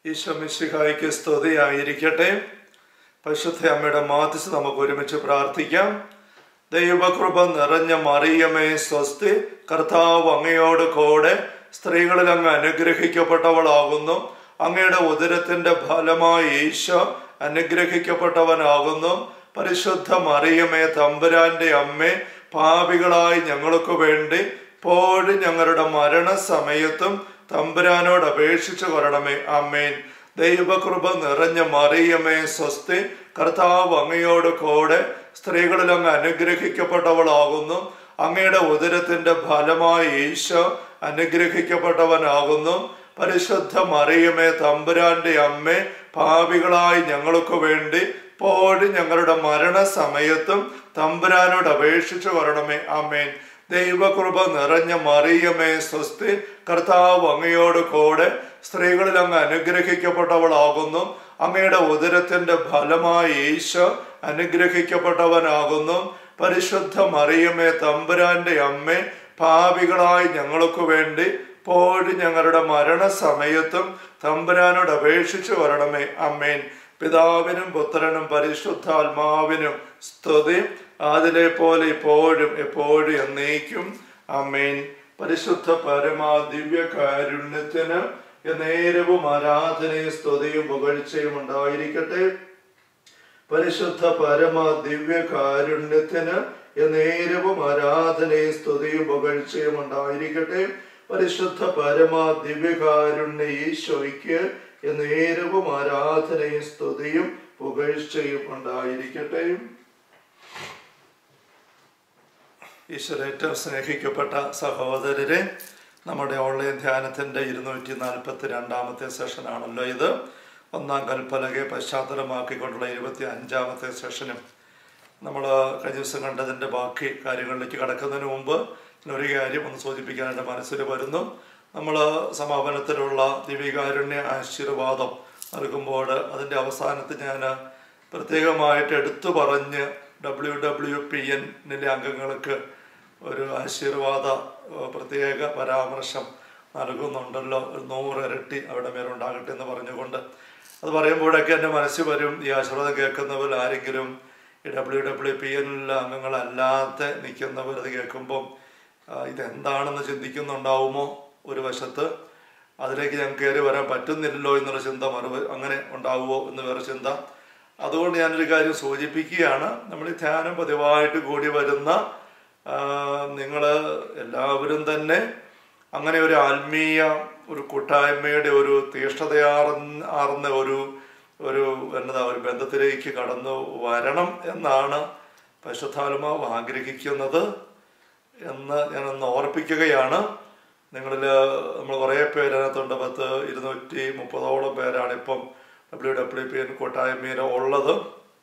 ഈശ്വമിശിഹായിക്ക് സ്തുതിയായിരിക്കട്ടെ പരിശുദ്ധ അമ്മയുടെ മാതിസ് നമുക്ക് ഒരുമിച്ച് പ്രാർത്ഥിക്കാം ദൈവകൃപ നിറഞ്ഞ മറിയമേ സ്വസ്തി കർത്താവ് അങ്ങയോട് കൂടെ സ്ത്രീകളിൽ അങ്ങ് അനുഗ്രഹിക്കപ്പെട്ടവളാകുന്നു അങ്ങയുടെ ഉദരത്തിന്റെ ഫലമായി ഈശോ അനുഗ്രഹിക്കപ്പെട്ടവനാകുന്നു പരിശുദ്ധ മറിയമേ തമ്പുരാന്റെ അമ്മേ പാപികളായി ഞങ്ങൾക്ക് വേണ്ടി ഇപ്പോഴും ഞങ്ങളുടെ മരണസമയത്തും തമ്പുരാനോട് അപേക്ഷിച്ചു കൊരണമേ അമ്മേൻ ദൈവകൃപ നിറഞ്ഞ മറിയമേ സ്വസ്തി കർത്താവ് അങ്ങയോട് കൂടെ സ്ത്രീകളിൽ അങ്ങ് അനുഗ്രഹിക്കപ്പെട്ടവളാകുന്നു അങ്ങയുടെ ഉദരത്തിന്റെ ഫലമായി ഈശോ അനുഗ്രഹിക്കപ്പെട്ടവനാകുന്നു പരിശുദ്ധ മറിയമേ തമ്പുരാന്റെ അമ്മേ പാപികളായി ഞങ്ങൾക്ക് വേണ്ടി ഇപ്പോഴും ഞങ്ങളുടെ മരണസമയത്തും തമ്പുരാനോട് അപേക്ഷിച്ചു വരണമേ അമ്മേൻ ദൈവകൃപ നിറഞ്ഞ മറിയമേ സ്വസ്തി കർത്താവ് അങ്ങയോട് കൂടെ സ്ത്രീകളിൽ അങ്ങ് അനുഗ്രഹിക്കപ്പെട്ടവളാകുന്നു അങ്ങയുടെ ഉദരത്തിന്റെ ഫലമായി ഈശോ അനുഗ്രഹിക്കപ്പെട്ടവനാകുന്നു പരിശുദ്ധ മറിയമേ തമ്പുരാന്റെ അമ്മേ പാപികളായി ഞങ്ങൾക്ക് വേണ്ടി ഇപ്പോഴും ഞങ്ങളുടെ മരണസമയത്തും തമ്പുരാനോട് അപേക്ഷിച്ചു വരണമേ അമ്മേൻ പിതാവിനും പുത്രനും പരിശുദ്ധാത്മാവിനും സ്തുതി അതിലെ പോലെ ഇപ്പോഴും എപ്പോഴും എന്നേക്കും അമ്മേൻ പരിശുദ്ധ പരമാ ദിവ്യ കാരുണ്യത്തിന് നേരവും ആരാധനയും സ്തുതിയും പുകഴ്ചയും ഉണ്ടായിരിക്കട്ടെ പരിശുദ്ധ പരമ ദിവ്യ കാരുണ്യത്തിന് നേരവും ആരാധനയും സ്തുതിയും പുകഴ്ചയും ഉണ്ടായിരിക്കട്ടെ പരിശുദ്ധ പരമ ദിവ്യകാരുണ്യ ഈശോയ്ക്ക് നേരവും ആരാധനയും സ്തുതിയും പുകഴ്ചയും ഉണ്ടായിരിക്കട്ടെ ഈശ്വരേറ്റവും സ്നേഹിക്കപ്പെട്ട സഹോദരരെ നമ്മുടെ ഓൺലൈൻ ധ്യാനത്തിൻ്റെ ഇരുന്നൂറ്റി നാൽപ്പത്തി രണ്ടാമത്തെ സെഷനാണല്ലോ ഇത് ഒന്നാം കൽപ്പലകയെ പശ്ചാത്തലമാക്കിക്കൊണ്ടുള്ള ഇരുപത്തി അഞ്ചാമത്തെ സെഷനും നമ്മൾ കഴിഞ്ഞ ദിവസം കണ്ടതിൻ്റെ ബാക്കി കാര്യങ്ങളിലേക്ക് കടക്കുന്നതിന് മുമ്പ് ഒരു കാര്യം ഒന്ന് സൂചിപ്പിക്കാനായിട്ട് മനസ്സിൽ വരുന്നു നമ്മൾ സമാപനത്തിലുള്ള ദിവ്യകാരുണ്യ ആശീർവാദം നൽകുമ്പോൾ അതിൻ്റെ അവസാനത്ത് ഞാൻ പ്രത്യേകമായിട്ട് എടുത്തു പറഞ്ഞ് ഡബ്ല്യു ഡബ്ല്യു പി എന്നിലെ അംഗങ്ങൾക്ക് ഒരു ആശീർവാദ പ്രത്യേക പരാമർശം നൽകുന്നുണ്ടല്ലോ ഒരു നൂറ് ഇരട്ടി അവിടെ മേലുണ്ടാകട്ടെ എന്ന് പറഞ്ഞുകൊണ്ട് അത് പറയുമ്പോഴൊക്കെ എൻ്റെ മനസ്സിൽ വരും ഈ ആശീർവാദം കേൾക്കുന്നവർ ആരെങ്കിലും ഈ ഡബ്ല്യു ഡബ്ല്യു പി എന്നിലെ അംഗങ്ങളല്ലാതെ നിൽക്കുന്നവർ ഇത് കേൾക്കുമ്പം ഇതെന്താണെന്ന് ചിന്തിക്കുന്നുണ്ടാവുമോ ഒരു വശത്ത് അതിലേക്ക് ഞാൻ കയറി വരാൻ പറ്റുന്നില്ലല്ലോ എന്നുള്ള ചിന്ത മറു അങ്ങനെ ഉണ്ടാവുമോ എന്ന് വേറെ ചിന്ത അതുകൊണ്ട് ഞാനൊരു കാര്യം സൂചിപ്പിക്കുകയാണ് നമ്മൾ ഈ ധ്യാനം പതിവായിട്ട് കൂടി വരുന്ന നിങ്ങൾ എല്ലാവരും തന്നെ അങ്ങനെ ഒരു ആത്മീയ ഒരു കൂട്ടായ്മയുടെ ഒരു തീഷ്ണതയാർന്ന ആർന്ന ഒരു ഒരു എന്നതാ ഒരു ബന്ധത്തിലേക്ക് കടന്നു വരണം എന്നാണ് പരിശുദ്ധാത്മാവ് ആഗ്രഹിക്കുന്നത് എന്ന് ഞാനൊന്ന് ഓർപ്പിക്കുകയാണ് നിങ്ങളിൽ നമ്മൾ കുറേ പേര് അതിനകത്തുണ്ട് പത്ത് ഇരുന്നൂറ്റി മുപ്പതോളം പേരാണ് ഇപ്പം ഡബ്ല്യു ഡബ്ല്യു പി എൻ കൂട്ടായ്മയിൽ ഉള്ളത്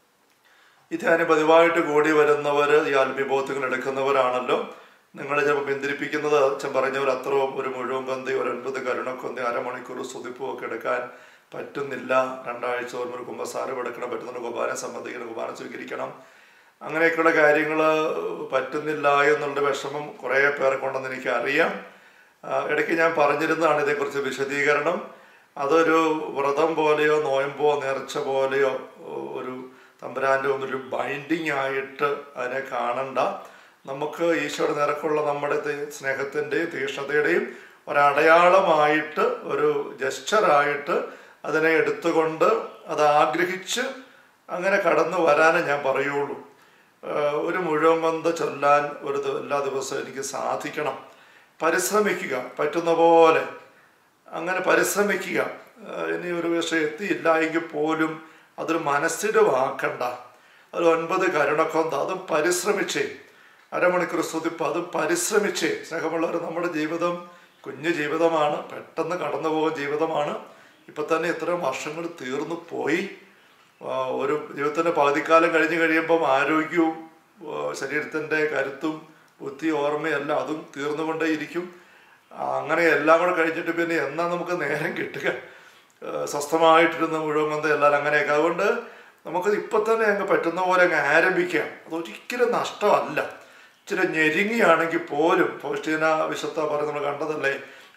ഈ ധ്യാനം പതിവായിട്ട് കൂടി വരുന്നവർ ഈ ആത്മീയബോധങ്ങൾ എടുക്കുന്നവരാണല്ലോ നിങ്ങൾ ചിലപ്പോൾ പിന്തിരിപ്പിക്കുന്നത് അച്ഛൻ പറഞ്ഞവർ അത്രയും ഒരു മുഴുവൻ കൊന്തി ഒരു ഒൻപത് കരുണക്കൊന്തി അരമണിക്കൂർ സ്തുതിപ്പും ഒക്കെ എടുക്കാൻ പറ്റുന്നില്ല രണ്ടാഴ്ച ഒരു കുമ്പസാരം എടുക്കണം പറ്റുന്ന കുർബാന സംബന്ധിക്കണം കുർബാന സ്വീകരിക്കണം അങ്ങനെയൊക്കെയുള്ള കാര്യങ്ങൾ പറ്റുന്നില്ല എന്നുള്ള വിഷമം കുറേ പേർക്കുണ്ടെന്ന് എനിക്ക് അറിയാം ഇടയ്ക്ക് ഞാൻ പറഞ്ഞിരുന്നതാണ് ഇതേക്കുറിച്ച് വിശദീകരണം അതൊരു വ്രതം പോലെയോ നോയമ്പോ നേർച്ച പോലെയോ ഒരു തമ്പുരാൻ്റെ ഒന്നൊരു ബൈൻഡിങ് ആയിട്ട് അതിനെ കാണണ്ട നമുക്ക് ഈശോയുടെ നിരക്കുള്ള നമ്മുടെ സ്നേഹത്തിൻ്റെയും തീഷ്ണതയുടെയും ഒരടയാളമായിട്ട് ഒരു ജസ്റ്ററായിട്ട് അതിനെ എടുത്തുകൊണ്ട് അത് ആഗ്രഹിച്ച് അങ്ങനെ കടന്നു വരാനേ ഞാൻ പറയുള്ളൂ ഒരു മുഴുവൻ ബന്ധ ചൊല്ലാൻ ഒരു എല്ലാ ദിവസവും എനിക്ക് സാധിക്കണം പരിശ്രമിക്കുക പറ്റുന്ന പോലെ അങ്ങനെ പരിശ്രമിക്കുക ഇനി ഒരു വിഷയം എത്തിയില്ല എങ്കിൽ പോലും അതൊരു മനസ്സിലുവാക്കണ്ട അത് ഒൻപത് കരുണക്കൊന്ത അതും പരിശ്രമിച്ചേ അരമണിക്കൂർ സ്തുതിപ്പ് അതും പരിശ്രമിച്ചേ സ്നേഹമുള്ളവർ നമ്മുടെ ജീവിതം കുഞ്ഞു ജീവിതമാണ് പെട്ടെന്ന് കടന്നു പോകുന്ന ജീവിതമാണ് ഇപ്പം തന്നെ ഇത്രയും വർഷങ്ങൾ തീർന്നു പോയി ഒരു ജീവിതത്തിൻ്റെ പകുതിക്കാലം കഴിഞ്ഞ് കഴിയുമ്പം ആരോഗ്യവും ശരീരത്തിൻ്റെ കരുത്തും ബുദ്ധി ഓർമ്മയെല്ലാം അതും തീർന്നുകൊണ്ടേയിരിക്കും അങ്ങനെ എല്ലാം കൂടെ കഴിഞ്ഞിട്ട് പിന്നെ എന്നാ നമുക്ക് നേരം കിട്ടുക സ്വസ്ഥമായിട്ടിരുന്ന മുഴുവൻ ബന്ധം എല്ലാവരും അങ്ങനെയൊക്കെ അതുകൊണ്ട് നമുക്ക് ഇപ്പം തന്നെ അങ്ങ് പറ്റുന്ന പോലെ അങ്ങ് ആരംഭിക്കാം അതൊരിക്കലും നഷ്ടമല്ല ഇച്ചിരി ഞെരുങ്ങിയാണെങ്കിൽ പോലും ഫൗസ്റ്റീന വിശുദ്ധ പറഞ്ഞ് നമ്മൾ കണ്ടതല്ലേ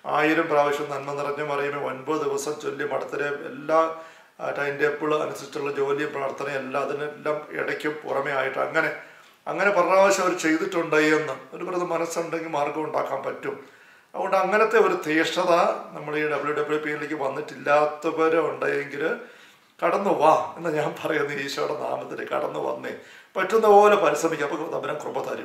ആയിരം പ്രാവശ്യം നന്മ നിറഞ്ഞ മറിയുമേ ഒൻപത് ദിവസം ചൊല്ലി മഠത്തിലെ എല്ലാ ടൈം ടേബിൾ അനുസരിച്ചുള്ള ജോലിയും പ്രാർത്ഥനയും എല്ലാം അതിനെല്ലാം ഇടയ്ക്കും പുറമേ ആയിട്ട് അങ്ങനെ അങ്ങനെ പ്രാവശ്യം അവർ ചെയ്തിട്ടുണ്ട് എന്ന് ഒരു പ്രതി മനസ്സുണ്ടെങ്കിൽ മാർഗം ഉണ്ടാക്കാൻ പറ്റും അതുകൊണ്ട് അങ്ങനത്തെ ഒരു തീഷ്ണത നമ്മൾ ഈ ഡബ്ല്യു ഡബ്ല്യു പിയിലേക്ക് വന്നിട്ടില്ലാത്തവർ ഉണ്ടെങ്കിൽ കടന്നു വാ എന്ന് ഞാൻ പറയുന്നു ഈശോയുടെ നാമത്തിൽ കടന്നു വന്നേ പറ്റുന്ന പോലെ പരിശ്രമിക്കാം അപ്പോൾ തമ്പരം കൃപ തരും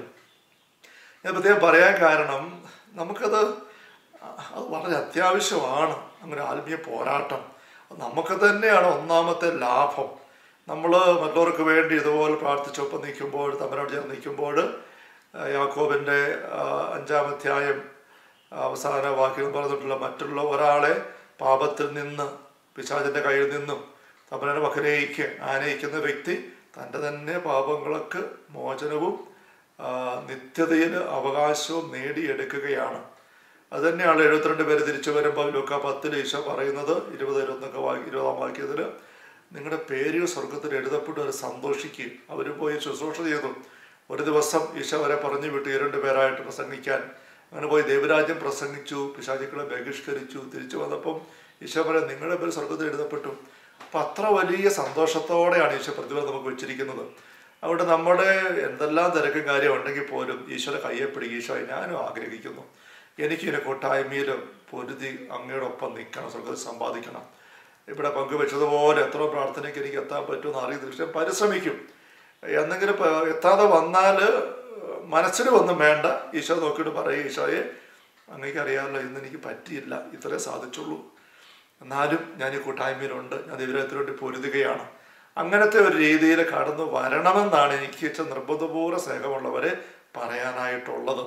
ഞാൻ പ്രത്യേകം പറയാൻ കാരണം നമുക്കത് അത് വളരെ അത്യാവശ്യമാണ് അങ്ങനെ ആത്മീയ പോരാട്ടം നമുക്ക് തന്നെയാണ് ഒന്നാമത്തെ ലാഭം നമ്മൾ മറ്റുള്ളവർക്ക് വേണ്ടി ഇതുപോലെ പ്രാർത്ഥിച്ചൊപ്പം നിൽക്കുമ്പോൾ തമ്മനോട് ചേർന്ന് നിൽക്കുമ്പോൾ യാക്കോബിൻ്റെ അഞ്ചാമധ്യായം അവസാന വാക്യം പറഞ്ഞിട്ടുള്ള മറ്റുള്ള ഒരാളെ പാപത്തിൽ നിന്ന് പിശാചിൻ്റെ കയ്യിൽ നിന്നും തമ്പനയുടെ മകരേക്ക് ആനയിക്കുന്ന വ്യക്തി തൻ്റെ തന്നെ പാപങ്ങൾക്ക് മോചനവും നിത്യതയിൽ അവകാശവും നേടിയെടുക്കുകയാണ് അത് തന്നെയാണ് എഴുപത്തിരണ്ട് പേര് തിരിച്ചു വരുമ്പോൾ ലൂക്ക പത്തിൽ ഈശോ പറയുന്നത് ഇരുപത് ഇരുപത്തൊക്കെ വാക്യ ഇരുപതാം വാക്യത്തിൽ നിങ്ങളുടെ പേരുകൾ സ്വർഗത്തിൽ എഴുതപ്പെട്ടു അവർ സന്തോഷിക്കുകയും അവർ പോയി ശുശ്രൂഷ ചെയ്തു ഒരു ദിവസം ഈശോ വരെ പറഞ്ഞു വിട്ടു ഈ രണ്ട് പേരായിട്ട് പ്രസംഗിക്കാൻ അങ്ങനെ പോയി ദേവരാജ്യം പ്രസംഗിച്ചു പിശാചുക്കളെ ബഹിഷ്കരിച്ചു തിരിച്ചു വന്നപ്പം ഈശോ പറയാം നിങ്ങളുടെ പേര് സ്വർഗത്തിൽ എഴുതപ്പെട്ടു അപ്പം അത്ര വലിയ സന്തോഷത്തോടെയാണ് ഈശോ പ്രതിഫലം നമുക്ക് വെച്ചിരിക്കുന്നത് അതുകൊണ്ട് നമ്മുടെ എന്തെല്ലാം തിരക്കും കാര്യം ഉണ്ടെങ്കിൽ പോലും ഈശോയുടെ കയ്യെ പിടിക്കുക ഈശോയെ ഞാനും ആഗ്രഹിക്കുന്നു എനിക്കിതിനെ കൂട്ടായ്മയിൽ പൊരുതി അങ്ങയുടെ ഒപ്പം നിൽക്കണം സ്വർഗത്തിൽ സമ്പാദിക്കണം ഇവിടെ പങ്കുവെച്ചതുപോലെ എത്ര പ്രാർത്ഥനയ്ക്ക് എനിക്ക് എത്താൻ പറ്റുമെന്ന് അറിയുന്ന പക്ഷേ പരിശ്രമിക്കും എന്തെങ്കിലും എത്താതെ വന്നാൽ മനസ്സിൽ ഒന്നും വേണ്ട ഈശോ നോക്കിയിട്ട് പറയും ഈശോയെ അങ്ങേക്ക് അറിയാമല്ലോ ഇന്ന് എനിക്ക് പറ്റിയില്ല ഇത്രേ സാധിച്ചുള്ളൂ എന്നാലും ഞാൻ ഈ കൂട്ടായ്മയിലുണ്ട് ഞാൻ ദൈവത്തിന് വേണ്ടി പൊരുതുകയാണ് അങ്ങനത്തെ ഒരു രീതിയിൽ കടന്നു വരണമെന്നാണ് എനിക്ക് വെച്ച നിർബന്ധപൂർവ്വ സ്നേഹമുള്ളവരെ പറയാനായിട്ടുള്ളത്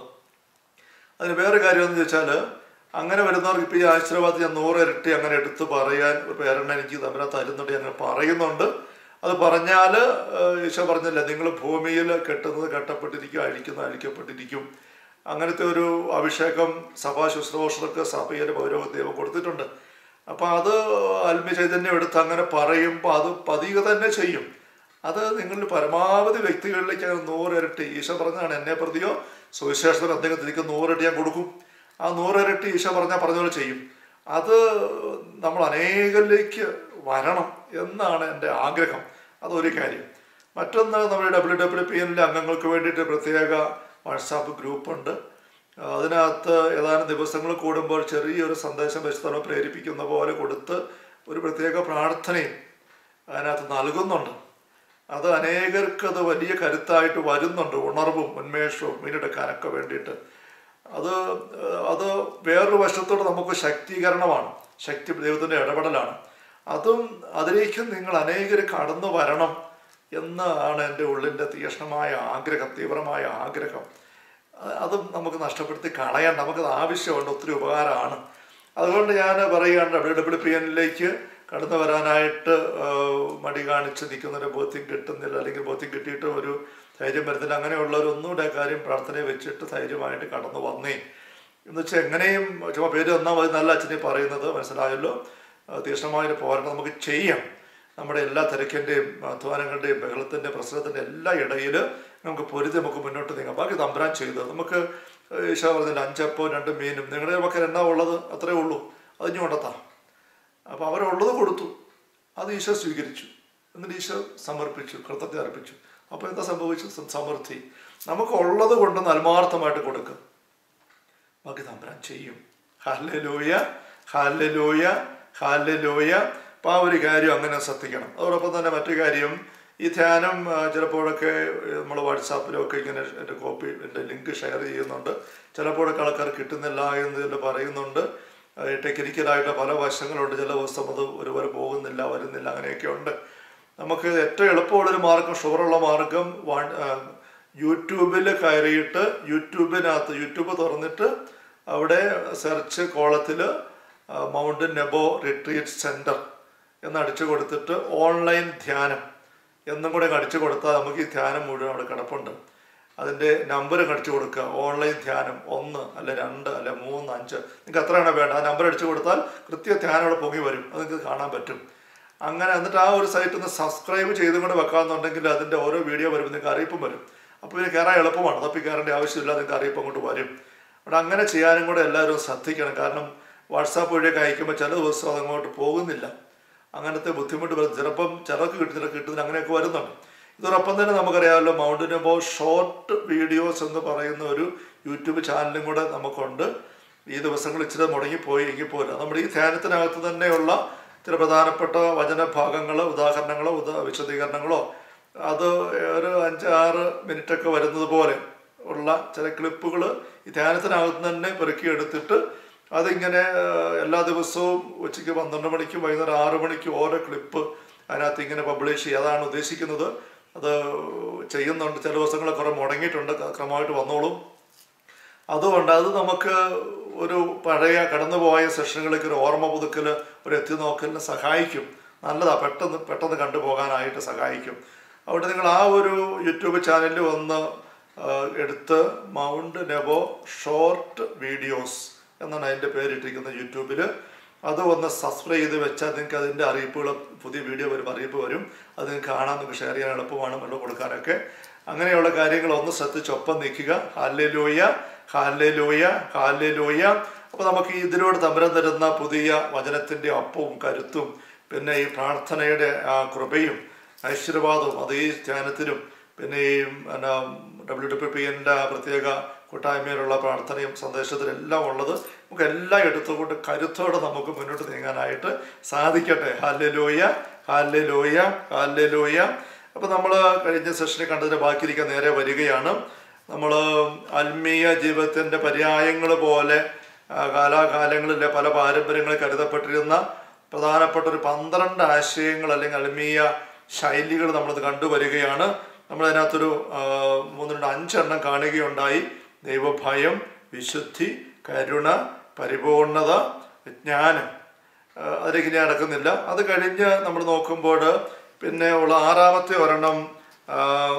അതിന് വേറെ കാര്യം എന്ന് ചോദിച്ചാൽ അങ്ങനെ വരുന്നവർക്ക് ഇപ്പോൾ ഈ ആശീർവാദം ഞാൻ നൂറ് ഇരട്ടി അങ്ങനെ എടുത്ത് പറയാൻ പേരെണ്ണ എനിക്ക് തമ്മിൽ തരുന്നുണ്ട് അങ്ങനെ പറയുന്നുണ്ട് അത് പറഞ്ഞാൽ ഈശോ പറഞ്ഞില്ല നിങ്ങൾ ഭൂമിയിൽ കെട്ടുന്നത് കെട്ടപ്പെട്ടിരിക്കും അഴിക്കുന്നത് അഴിക്കപ്പെട്ടിരിക്കും അങ്ങനത്തെ ഒരു അഭിഷേകം സഭാ ശുശ്രൂഷകർക്ക് സഭയിൽ പൗരോഗ ദൈവം കൊടുത്തിട്ടുണ്ട് അപ്പം അത് ആത്മീയ ചൈതന്യം എടുത്ത് അങ്ങനെ പറയുമ്പോൾ അത് പതിക തന്നെ ചെയ്യും അത് നിങ്ങൾ പരമാവധി വ്യക്തികളിലേക്ക് അങ്ങനെ നൂറിരട്ടി ഈശോ പറഞ്ഞാണ് എന്നെ പ്രതിയോ സുവിശേഷത്തിൽ എന്തെങ്കിലും തിരിക്കും നൂറിരട്ടി ഞാൻ കൊടുക്കും ആ നൂറിരട്ടി ഈശോ പറഞ്ഞാൽ പറഞ്ഞ പോലെ ചെയ്യും അത് നമ്മൾ അനേകരിലേക്ക് വരണം എന്നാണ് എൻ്റെ ആഗ്രഹം അതൊരു കാര്യം മറ്റൊന്ന് നമ്മുടെ ഡബ്ല്യു ഡബ്ല്യു പി എന്നിലെ അംഗങ്ങൾക്ക് വേണ്ടിയിട്ട് പ്രത്യേക വാട്സാപ്പ് ഗ്രൂപ്പുണ്ട് അതിനകത്ത് ഏതാനും ദിവസങ്ങൾ കൂടുമ്പോൾ ചെറിയൊരു സന്ദേശം വെച്ച് തന്നെ പ്രേരിപ്പിക്കുന്ന പോലെ കൊടുത്ത് ഒരു പ്രത്യേക പ്രാർത്ഥനയും അതിനകത്ത് നൽകുന്നുണ്ട് അത് അനേകർക്ക് അത് വലിയ കരുത്തായിട്ട് വരുന്നുണ്ട് ഉണർവും ഉന്മേഷവും വീണ്ടെടുക്കാനൊക്കെ വേണ്ടിയിട്ട് അത് അത് വേറൊരു വശത്തോടെ നമുക്ക് ശക്തീകരണമാണ് ശക്തി ദൈവത്തിൻ്റെ ഇടപെടലാണ് അതും അതിലേക്കും നിങ്ങൾ അനേകർ കടന്നു വരണം എന്നാണ് എൻ്റെ ഉള്ളിൻ്റെ തീക്ഷ്ണമായ ആഗ്രഹം തീവ്രമായ ആഗ്രഹം അതും നമുക്ക് നഷ്ടപ്പെടുത്തി കളയാൻ നമുക്കത് ആവശ്യമുണ്ട് ഒത്തിരി ഉപകാരമാണ് അതുകൊണ്ട് ഞാൻ പറയുകയാണ് ഡബ്ല്യു ഡബ്ല്യു പി എന്നിലേക്ക് കടന്നു വരാനായിട്ട് മടി കാണിച്ച് നിൽക്കുന്നൊരു ബോധ്യം കിട്ടുന്നില്ല അല്ലെങ്കിൽ ബോധ്യം കിട്ടിയിട്ട് ഒരു ധൈര്യം വരുന്നില്ല അങ്ങനെയുള്ളവരൊന്നുകൂടെ കാര്യം പ്രാർത്ഥനയെ വെച്ചിട്ട് ധൈര്യമായിട്ട് കടന്നു വന്നേ എന്ന് വെച്ചാൽ എങ്ങനെയും ചുമ്മാ പേര് വന്നാൽ മതി നല്ല അച്ഛനെ പറയുന്നത് മനസ്സിലായല്ലോ തീക്ഷ്ണമായ പോരാട്ടം നമുക്ക് ചെയ്യാം നമ്മുടെ എല്ലാ തിരക്കിൻ്റെയും അധ്വാനങ്ങളുടെയും ബഹളത്തിൻ്റെ പ്രശ്നത്തിൻ്റെ എല്ലാ ഇടയിൽ നമുക്ക് പൊരുതി നമുക്ക് മുന്നോട്ട് നീങ്ങാം ബാക്കി തമ്പരാൻ ചെയ്ത് നമുക്ക് ഈശോ പറഞ്ഞില്ല അഞ്ചപ്പോ രണ്ട് മീനും നിങ്ങളുടെ പക്കൽ എന്നാ ഉള്ളത് അത്രേ ഉള്ളൂ അത് ഇനി കൊണ്ടെത്താം അപ്പോൾ അവരുള്ളത് കൊടുത്തു അത് ഈശോ സ്വീകരിച്ചു എന്നിട്ട് ഈശോ സമർപ്പിച്ചു കൃതജ്ഞത അർപ്പിച്ചു അപ്പോൾ എന്താ സംഭവിച്ചു സമൃദ്ധി നമുക്ക് ഉള്ളത് കൊണ്ട് ആത്മാർത്ഥമായിട്ട് കൊടുക്കുക ബാക്കി തമ്പരാൻ ചെയ്യും ഹാലലൂയ ഹാലലൂയ ഹാലലൂയ അപ്പോൾ ആ ഒരു കാര്യം അങ്ങനെ ശ്രദ്ധിക്കണം അതോടൊപ്പം തന്നെ മറ്റു കാര്യം ഈ ധ്യാനം ചിലപ്പോഴൊക്കെ നമ്മൾ വാട്സാപ്പിലൊക്കെ ഇങ്ങനെ എൻ്റെ കോപ്പി എൻ്റെ ലിങ്ക് ഷെയർ ചെയ്യുന്നുണ്ട് ചിലപ്പോഴൊക്കെ ആൾക്കാർ കിട്ടുന്നില്ല എന്ന് പറയുന്നുണ്ട് ടെക്നിക്കലായിട്ട് പല വശങ്ങളുണ്ട് ചില ദിവസം അത് ഒരുപോലെ പോകുന്നില്ല വരുന്നില്ല അങ്ങനെയൊക്കെ ഉണ്ട് നമുക്ക് ഏറ്റവും എളുപ്പമുള്ളൊരു മാർഗം ഷുവറുള്ള മാർഗം വൺ യൂട്യൂബിൽ കയറിയിട്ട് യൂട്യൂബിനകത്ത് യൂട്യൂബ് തുറന്നിട്ട് അവിടെ സെർച്ച് കോളത്തിൽ മൗണ്ടൻ നെബോ റിട്രീറ്റ് സെൻറ്റർ എന്ന് അടിച്ചു കൊടുത്തിട്ട് ഓൺലൈൻ ധ്യാനം എന്നും കൂടെ അടിച്ചു കൊടുത്താൽ നമുക്ക് ഈ ധ്യാനം മുഴുവൻ അവിടെ കിടപ്പുണ്ട് അതിൻ്റെ നമ്പർ കടിച്ചു കൊടുക്കുക ഓൺലൈൻ ധ്യാനം ഒന്ന് അല്ലെ രണ്ട് അല്ലെ മൂന്ന് അഞ്ച് നിങ്ങൾക്ക് എത്രയാണ് വേണ്ട ആ നമ്പർ അടിച്ചു കൊടുത്താൽ കൃത്യ ധ്യാനം അവിടെ പൊങ്ങി വരും അത് നിങ്ങൾക്ക് കാണാൻ പറ്റും അങ്ങനെ എന്നിട്ട് ആ ഒരു സൈറ്റിൽ നിന്ന് സബ്സ്ക്രൈബ് ചെയ്തും കൂടെ വെക്കാമെന്നുണ്ടെങ്കിൽ അതിൻ്റെ ഓരോ വീഡിയോ വരുമ്പോൾ നിങ്ങൾക്ക് അറിയിപ്പും വരും അപ്പോൾ ഇതിന് കയറാൻ എളുപ്പമാണ് തപ്പി കയറേണ്ട ആവശ്യമില്ല നിങ്ങൾക്ക് അറിയിപ്പ് അങ്ങോട്ട് വരും അവിടെ അങ്ങനെ ചെയ്യാനും കൂടെ എല്ലാവരും ശ്രദ്ധിക്കണം കാരണം വാട്സാപ്പ് വഴിയൊക്കെ അയക്കുമ്പോൾ ചില ദിവസം അതങ്ങോട്ട് പോകുന്നില്ല അങ്ങനത്തെ ബുദ്ധിമുട്ട് വരും ചിലപ്പം ചിലർക്ക് കിട്ടും ചിലർക്ക് കിട്ടുന്നില്ല അങ്ങനെയൊക്കെ വരുന്നുണ്ട് ഇതോടൊപ്പം തന്നെ നമുക്കറിയാമല്ലോ മൗണ്ടൻ എബോ ഷോർട്ട് വീഡിയോസ് എന്ന് പറയുന്ന ഒരു യൂട്യൂബ് ചാനലും കൂടെ നമുക്കുണ്ട് ഈ ദിവസങ്ങൾ ഇച്ചിരി മുടങ്ങിപ്പോയി എങ്കിൽ പോലും നമ്മുടെ ഈ ധ്യാനത്തിനകത്ത് തന്നെയുള്ള ചില പ്രധാനപ്പെട്ട വചനഭാഗങ്ങൾ ഉദാഹരണങ്ങളോ ഉദാ വിശദീകരണങ്ങളോ അത് ഒരു അഞ്ചാറ് മിനിറ്റൊക്കെ വരുന്നത് പോലെ ഉള്ള ചില ക്ലിപ്പുകൾ ഈ ധ്യാനത്തിനകത്ത് തന്നെ പെറുക്കിയെടുത്തിട്ട് അതിങ്ങനെ ഏഹ്, എല്ലാ ദിവസവും ഉച്ചയ്ക്ക് പന്ത്രണ്ട് മണിക്കും വൈകുന്നേരം ആറ് മണിക്കും ഓരോ ക്ലിപ്പ് അതിനകത്ത് ഇങ്ങനെ പബ്ലിഷ് ചെയ്യുക അതാണ് ഉദ്ദേശിക്കുന്നത് അത് ചെയ്യുന്നുണ്ട് ചില ദിവസങ്ങൾ കുറേ മുടങ്ങിയിട്ടുണ്ട് ക്രമമായിട്ട് വന്നോളും അതുകൊണ്ട് അത് നമുക്ക് ഒരു പഴയ കടന്നുപോയ സെഷനുകളിലേക്ക് ഒരു ഓർമ്മ പുതുക്കൽ ഒരു എത്തി നോക്കലിന് സഹായിക്കും നല്ലതാ പെട്ടെന്ന് പെട്ടെന്ന് കണ്ടുപോകാനായിട്ട് സഹായിക്കും അവിടെ നിങ്ങൾ ആ ഒരു യൂട്യൂബ് ചാനലിൽ ഒന്ന് ആ, എടുത്ത് മൗണ്ട് നെബോ ഷോർട്ട് വീഡിയോസ് എന്നാണ് അതിൻ്റെ പേരിട്ടിരിക്കുന്നത് യൂട്യൂബിൽ അത് ഒന്ന് സബ്സ്ക്രൈബ് ചെയ്ത് വെച്ചാൽ നിങ്ങൾക്ക് അതിൻ്റെ അറിയിപ്പുകൾ പുതിയ വീഡിയോ വരും അറിയിപ്പ് വരും അത് നിങ്ങൾക്ക് കാണാൻ നിങ്ങൾക്ക് ഷെയർ ചെയ്യാൻ എളുപ്പമാണ് വെള്ളം കൊടുക്കാനൊക്കെ അങ്ങനെയുള്ള കാര്യങ്ങൾ ഒന്ന് ശ്രദ്ധിച്ച് ഒപ്പം നിൽക്കുക ഹാലെ ലോയ ഹാലെ ലോയ ഹാലെ ലോയ അപ്പോൾ നമുക്ക് ഈ ഇതിലൂടെ തമ്പരം തരുന്ന പുതിയ വചനത്തിൻ്റെ അപ്പവും കരുത്തും പിന്നെ ഈ പ്രാർത്ഥനയുടെ ആ കൃപയും ഐശ്വര്യവാദവും അത് ഈ ധ്യാനത്തിനും പിന്നെ ഈ എന്നാ ഡബ്ല്യു ഡബ്ല്യു പി എൻ്റെ പ്രത്യേക കൂട്ടായ്മയിലുള്ള പ്രാർത്ഥനയും സന്ദേശത്തിലും എല്ലാം ഉള്ളത് നമുക്ക് എല്ലാം എടുത്തുകൊണ്ട് കരുത്തോടെ നമുക്ക് മുന്നോട്ട് നീങ്ങാനായിട്ട് സാധിക്കട്ടെ ഹാലെ ലോയ ഹാലെ ലോയ ഹാലെ ലോയ അപ്പോൾ നമ്മൾ കഴിഞ്ഞ സെഷനിൽ കണ്ടതിന് ബാക്കിയിരിക്കാൻ നേരെ വരികയാണ് നമ്മൾ ആത്മീയ ജീവിതത്തിൻ്റെ പര്യായങ്ങൾ പോലെ ആ, കാലാകാലങ്ങളിലെ പല പാരമ്പര്യങ്ങളിൽ കരുതപ്പെട്ടിരുന്ന പ്രധാനപ്പെട്ട ഒരു പന്ത്രണ്ട് ആശയങ്ങൾ അല്ലെങ്കിൽ ആത്മീയ ശൈലികൾ നമ്മളത് കണ്ടുവരികയാണ് നമ്മളതിനകത്തൊരു ആ, മൂന്ന് രണ്ട് അഞ്ചെണ്ണം കാണുകയുണ്ടായി ദൈവഭയം വിശുദ്ധി കരുണ പരിപൂർണത വിജ്ഞാനം ആ, അതിലേക്ക് ഞാൻ അടക്കുന്നില്ല അത് കഴിഞ്ഞ് നമ്മൾ നോക്കുമ്പോൾ പിന്നെ ഉള്ള ആറാമത്തെ ഒരെണ്ണം ആ,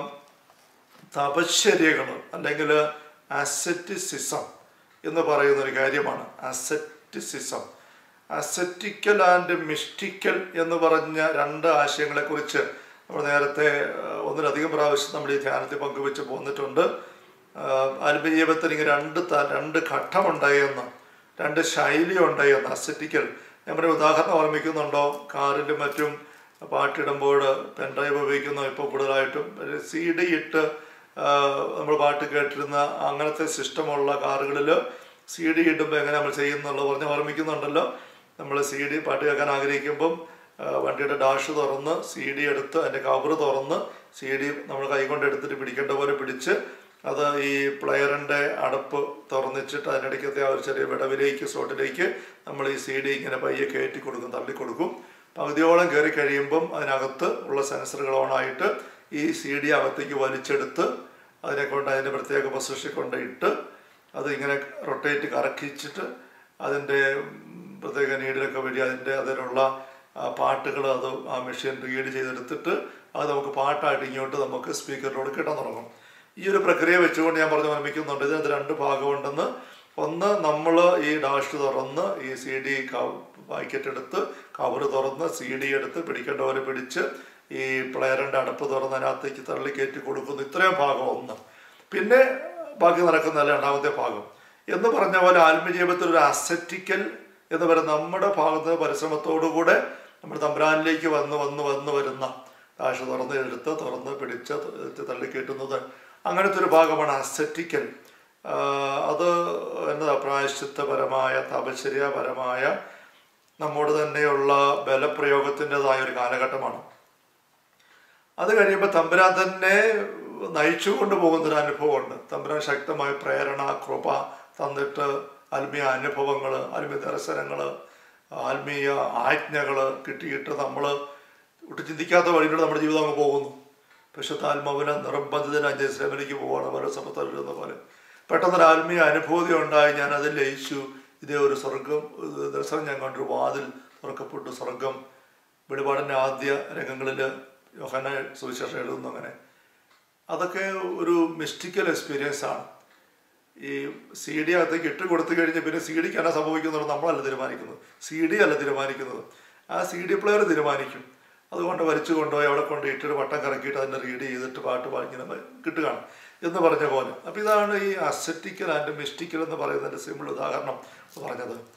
തപശ്ചര്യകൾ അല്ലെങ്കിൽ അസറ്റിസിസം എന്ന് പറയുന്ന ഒരു കാര്യമാണ് അസറ്റിസിസം അസറ്റിക്കൽ ആൻഡ് മിസ്റ്റിക്കൽ എന്ന് പറഞ്ഞ രണ്ട് ആശയങ്ങളെക്കുറിച്ച് നമ്മൾ നേരത്തെ ആ, ഒന്നിലധികം പ്രാവശ്യം നമ്മൾ ഈ ധ്യാനത്തിൽ പങ്കുവെച്ച് പോന്നിട്ടുണ്ട് ആത്മജീവിതത്തിന് ഇങ്ങനെ രണ്ട് ത- രണ്ട് ഘട്ടമുണ്ടായെന്ന് രണ്ട് ശൈലി ഉണ്ടായെന്ന് അസറ്റിക്കൽ ഞാൻ പറഞ്ഞ ഉദാഹരണം ഓർമ്മിക്കുന്നുണ്ടോ കാറിലും മറ്റും പാട്ടിടുമ്പോൾ പെൻഡ്രൈവ് ഉപയോഗിക്കുന്നു ഇപ്പോൾ കൂടുതലായിട്ടും സി ഡി ഇട്ട് നമ്മൾ പാട്ട് കേട്ടിരുന്ന അങ്ങനത്തെ സിസ്റ്റമുള്ള കാറുകളിൽ സി ഡി ഇടുമ്പോൾ എങ്ങനെ നമ്മൾ ചെയ്യുന്നുള്ളത് പറഞ്ഞ് ഓർമ്മിക്കുന്നുണ്ടല്ലോ നമ്മൾ സി ഡി പാട്ട് കേൾക്കാൻ ആഗ്രഹിക്കുമ്പം ആ, വണ്ടിയുടെ ഡാഷ് തുറന്ന് സി ഡി എടുത്ത് അതിൻ്റെ കവർ തുറന്ന് സി ഡി നമ്മൾ കൈകൊണ്ട് എടുത്തിട്ട് പിടിക്കേണ്ട പോലെ പിടിച്ച് അത് ഈ പ്ലെയറിൻ്റെ അടപ്പ് തുറന്നിച്ചിട്ട് അതിനിടയ്ക്കത്തെ ആ ഒരു ചെറിയ വിടവിലേക്ക് സ്ലോട്ടിലേക്ക് നമ്മൾ ഈ സി ഡി ഇങ്ങനെ പയ്യെ കയറ്റി കൊടുക്കും തള്ളി കൊടുക്കും പകുതിയോളം കയറി കഴിയുമ്പം അതിനകത്ത് ഉള്ള സെൻസറുകൾ ഓണായിട്ട് ഈ സി ഡി അകത്തേക്ക് വലിച്ചെടുത്ത് അതിനെ കൊണ്ട് അതിൻ്റെ പ്രത്യേക പൊസിഷനിൽ കൊണ്ട് ഇട്ട് അത് ഇങ്ങനെ റൊട്ടേറ്റ് കറക്കിച്ചിട്ട് അതിൻ്റെ പ്രത്യേക നീഡിലൊക്കെ വഴി അതിൻ്റെ അതിനുള്ള പാട്ടുകൾ അത് ആ മെഷീൻ റീഡ് ചെയ്തെടുത്തിട്ട് അത് നമുക്ക് പാട്ടായിട്ട് ഇങ്ങോട്ട് നമുക്ക് സ്പീക്കറിലൂടെ കിട്ടാൻ തുടങ്ങും ഈ ഒരു പ്രക്രിയ വെച്ചുകൊണ്ട് ഞാൻ പറഞ്ഞു ഓർമ്മിക്കുന്നുണ്ട് ഇതിനകത്ത് രണ്ട് ഭാഗമുണ്ടെന്ന് ഒന്ന് നമ്മൾ ഈ ഡാഷ് തുറന്ന് ഈ സി ഡി പാക്കറ്റ് എടുത്ത് കവർ തുറന്ന് സി ഡി എടുത്ത് പിടിക്കേണ്ട പോലെ പിടിച്ച് ഈ പ്ലെയറിൻ്റെ അടപ്പ് തുറന്ന് അതിനകത്തേക്ക് തള്ളി കയറ്റി കൊടുക്കുന്നു ഇത്രയും ഭാഗം ഒന്ന് പിന്നെ ബാക്കി നടക്കുന്ന രണ്ടാമത്തെ ഭാഗം എന്ന് പറഞ്ഞ പോലെ ആത്മജീവിതത്തിൽ ഒരു അസറ്റിക്കൽ എന്ന് പറയുന്ന നമ്മുടെ ഭാഗത്ത് പരിശ്രമത്തോടുകൂടെ നമ്മൾ തമ്പ്രാനിലേക്ക് വന്ന് വന്ന് വന്ന് വരുന്ന ആശ തുറന്ന് എടുത്ത് തുറന്ന് പിടിച്ച് ത- തള്ളിക്കയറ്റുന്നത് അങ്ങനത്തെ ഒരു ഭാഗമാണ് അസറ്റിക്കൽ അത് എന്നതാ പ്രായശ്ചിത്തപരമായ തപശ്ചര്യപരമായ നമ്മോട് തന്നെയുള്ള ബലപ്രയോഗത്തിൻ്റെതായ ഒരു കാലഘട്ടമാണ് അത് കഴിയുമ്പോൾ തമ്പുരാൻ തന്നെ നയിച്ചു കൊണ്ടുപോകുന്നൊരു അനുഭവമുണ്ട് തമ്പുരാൻ ശക്തമായ പ്രേരണ കൃപ തന്നിട്ട് ആത്മീയ അനുഭവങ്ങൾ ആത്മീയ ദർശനങ്ങൾ ആത്മീയ ആജ്ഞകൾ കിട്ടിയിട്ട് നമ്മൾ ഒട്ടും ചിന്തിക്കാത്ത വഴിയിലൂടെ നമ്മുടെ ജീവിതം അങ്ങ് പോകുന്നു പശുത്താത്മാവിനെ നിർബന്ധിതനായി ജെറുസലേമിലേക്ക് പോവാണ് പല സമയത്തുള്ള പോലെ പെട്ടെന്നൊരു ആത്മീയ അനുഭൂതി ഉണ്ടായി ഞാൻ അതിൽ ലയിച്ചു ഇതേ ഒരു സ്വർഗം ഇത് ദർശനം ഞാൻ കണ്ടൊരു വാതിൽ തുറക്കപ്പെട്ടു സ്വർഗം വെളിപാടിൻ്റെ ആദ്യ രംഗങ്ങളിൽ യോഹന സുവിശേഷം എഴുതുന്നു അങ്ങനെ അതൊക്കെ ഒരു മിസ്റ്റിക്കൽ എക്സ്പീരിയൻസ് ആണ് ഈ സി ഡി അകത്തേക്ക് ഇട്ട് കൊടുത്തു കഴിഞ്ഞ് പിന്നെ സി ഡിക്ക് എന്നാ സംഭവിക്കുന്നത് നമ്മളല്ല തീരുമാനിക്കുന്നത് സി ഡി അല്ല തീരുമാനിക്കുന്നത് ആ സി ഡി പ്ലെയർ തീരുമാനിക്കും അതുകൊണ്ട് വലിച്ചു കൊണ്ടുപോയി അവിടെ കൊണ്ട് ഇട്ടിട്ട് വട്ടം കറക്കിയിട്ട് അതിനെ റീഡ് ചെയ്തിട്ട് പാട്ട് പാടി ഇങ്ങനെ കിട്ടുകയാണ് എന്ന് പറഞ്ഞ പോലെ അപ്പോൾ ഇതാണ് ഈ അസറ്റിക്കൽ ആൻഡ് മിസ്റ്റിക്കൽ എന്ന് പറയുന്നതിൻ്റെ സിമ്പിൾ ഉദാഹരണം പറഞ്ഞത്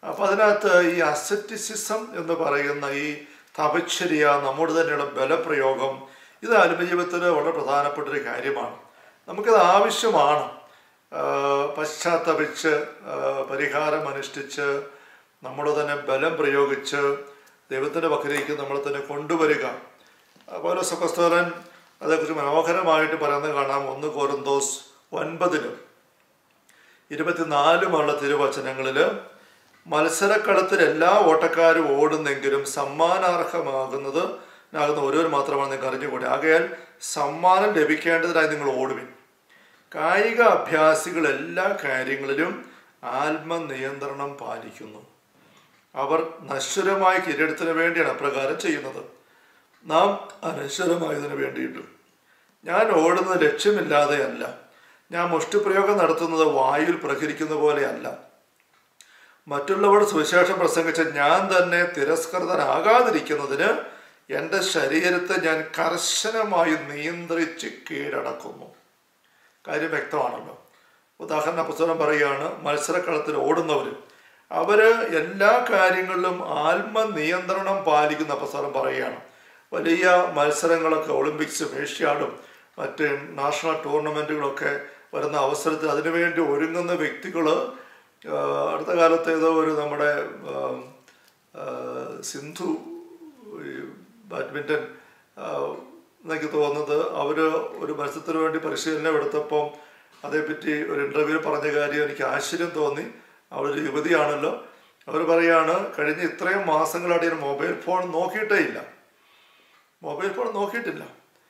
അപ്പം അതിനകത്ത് ഈ അസറ്റിസിസം എന്ന് പറയുന്ന ഈ തപശ്ചര്യ നമ്മുടെ തന്നെയുള്ള ബലപ്രയോഗം ഇത് ആത്മജീവിതത്തിൽ വളരെ പ്രധാനപ്പെട്ട ഒരു കാര്യമാണ് നമുക്കത് ആവശ്യമാണ് ആ, പശ്ചാത്തപിച്ച് ആ, പരിഹാരം അനുഷ്ഠിച്ച് നമ്മൾ തന്നെ ബലം പ്രയോഗിച്ച് ദൈവത്തിൻ്റെ പക്കലേക്ക് നമ്മൾ തന്നെ കൊണ്ടുവരിക അതുപോലെ സഹസ്തോലൻ അതേക്കുറിച്ച് മനോഹരമായിട്ട് പറയുന്നത് കാണാം ഒന്ന് കോരന്തോസ് ഒൻപതിലും ഇരുപത്തിനാലുമുള്ള തിരുവചനങ്ങളിൽ മത്സരക്കളത്തിൽ എല്ലാ ഓട്ടക്കാരും ഓടുന്നെങ്കിലും സമ്മാനാർഹമാകുന്നത് ആകുന്ന ഒരുവർ മാത്രമാണ് നിങ്ങൾക്ക് അറിഞ്ഞുകൂടി ആകയാൽ സമ്മാനം ലഭിക്കേണ്ടതിനായി നിങ്ങൾ ഓടുവിൻ കായിക അഭ്യാസികൾ എല്ലാ കാര്യങ്ങളിലും ആത്മനിയന്ത്രണം പാലിക്കുന്നു അവർ നശ്വരമായ കിരീടത്തിന് വേണ്ടിയാണ് അപ്രകാരം ചെയ്യുന്നത് നാം അനശ്വരമായതിനു വേണ്ടിയിട്ടും ഞാൻ ഓടുന്നത് ലക്ഷ്യമില്ലാതെയല്ല ഞാൻ മുഷ്ടിപ്രയോഗം നടത്തുന്നത് വായുവിൽ പ്രഹരിക്കുന്ന പോലെയല്ല മറ്റുള്ളവർ സുവിശേഷം പ്രസംഗിച്ച ഞാൻ തന്നെ തിരസ്കൃതനാകാതിരിക്കുന്നതിന് എൻ്റെ ശരീരത്തെ ഞാൻ കർശനമായി നിയന്ത്രിച്ച് കീഴടക്കുന്നു കാര്യം വ്യക്തമാണല്ലോ ഉദാഹരണ പുസ്തകം പറയുകയാണ് മത്സരക്കളത്തിൽ ഓടുന്നവർ അവര് എല്ലാ കാര്യങ്ങളിലും ആത്മനിയന്ത്രണം പാലിക്കുന്ന പുസ്തകം പറയുകയാണ് വലിയ മത്സരങ്ങളൊക്കെ ഒളിമ്പിക്സും ഏഷ്യാഡും മറ്റ് നാഷണൽ ടൂർണമെൻറ്റുകളൊക്കെ വരുന്ന അവസരത്തിൽ അതിനുവേണ്ടി ഒരുങ്ങുന്ന വ്യക്തികൾ അടുത്ത കാലത്ത് ഏതോ ഒരു നമ്മുടെ ആ, ആ, സിന്ധു ഈ ബാഡ്മിൻ്റൺ ആ, എനിക്ക് തോന്നുന്നത് അവർ ഒരു മത്സരത്തിന് വേണ്ടി പരിശീലനം എടുത്തപ്പം അതേപ്പറ്റി ഒരു ഇൻ്റർവ്യൂവിൽ പറഞ്ഞ കാര്യം എനിക്ക് ആശ്ചര്യം തോന്നി അവരൊരു യുവതിയാണല്ലോ അവർ പറയാണ് കഴിഞ്ഞ ഇത്രയും മാസങ്ങളായിട്ട് ഞാൻ മൊബൈൽ ഫോൺ നോക്കിയിട്ടേ ഇല്ല മൊബൈൽ ഫോൺ നോക്കിയിട്ടില്ല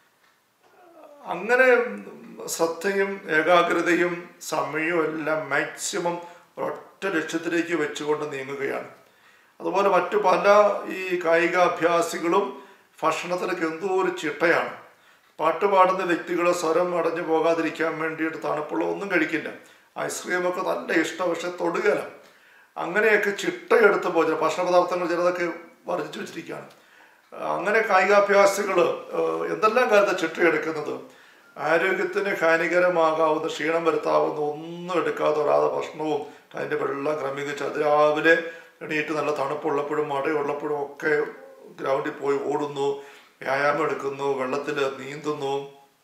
അങ്ങനെ ശ്രദ്ധയും ഏകാഗ്രതയും സമയവും എല്ലാം മാക്സിമം ഒരൊറ്റ ലക്ഷ്യത്തിലേക്ക് വെച്ചുകൊണ്ട് നീങ്ങുകയാണ് അതുപോലെ മറ്റു പല ഈ കായികാഭ്യാസികളും ഭക്ഷണത്തിനൊക്കെ എന്തോ ഒരു ചിട്ടയാണ് പാട്ട് പാടുന്ന വ്യക്തികൾ സ്വരം അടഞ്ഞു പോകാതിരിക്കാൻ വേണ്ടിയിട്ട് തണുപ്പുള്ള ഒന്നും കഴിക്കില്ല ഐസ്ക്രീമൊക്കെ നല്ല ഇഷ്ടം പക്ഷെ തൊടുകയില്ല അങ്ങനെയൊക്കെ ചിട്ടയെടുത്ത് പോയി ഭക്ഷണ പദാർത്ഥങ്ങൾ ചിലതൊക്കെ വർദ്ധിച്ചു വെച്ചിരിക്കുകയാണ് അങ്ങനെ കായികാഭ്യാസികൾ എന്തെല്ലാം കാലത്ത് ചിട്ടയെടുക്കുന്നത് ആരോഗ്യത്തിന് ഹാനികരമാകാവുന്ന ക്ഷീണം വരുത്താവുന്ന ഒന്നും എടുക്കാതെ വരാതെ ഭക്ഷണവും അതിൻ്റെ വെള്ളം ക്രമീകരിച്ച് അത് രാവിലെ എണീറ്റ് നല്ല തണുപ്പുള്ളപ്പോഴും മഴയുള്ളപ്പോഴും ഒക്കെ ഗ്രൗണ്ടിൽ പോയി ഓടുന്നു വ്യായാമം എടുക്കുന്നു വെള്ളത്തിൽ നീന്തുന്നു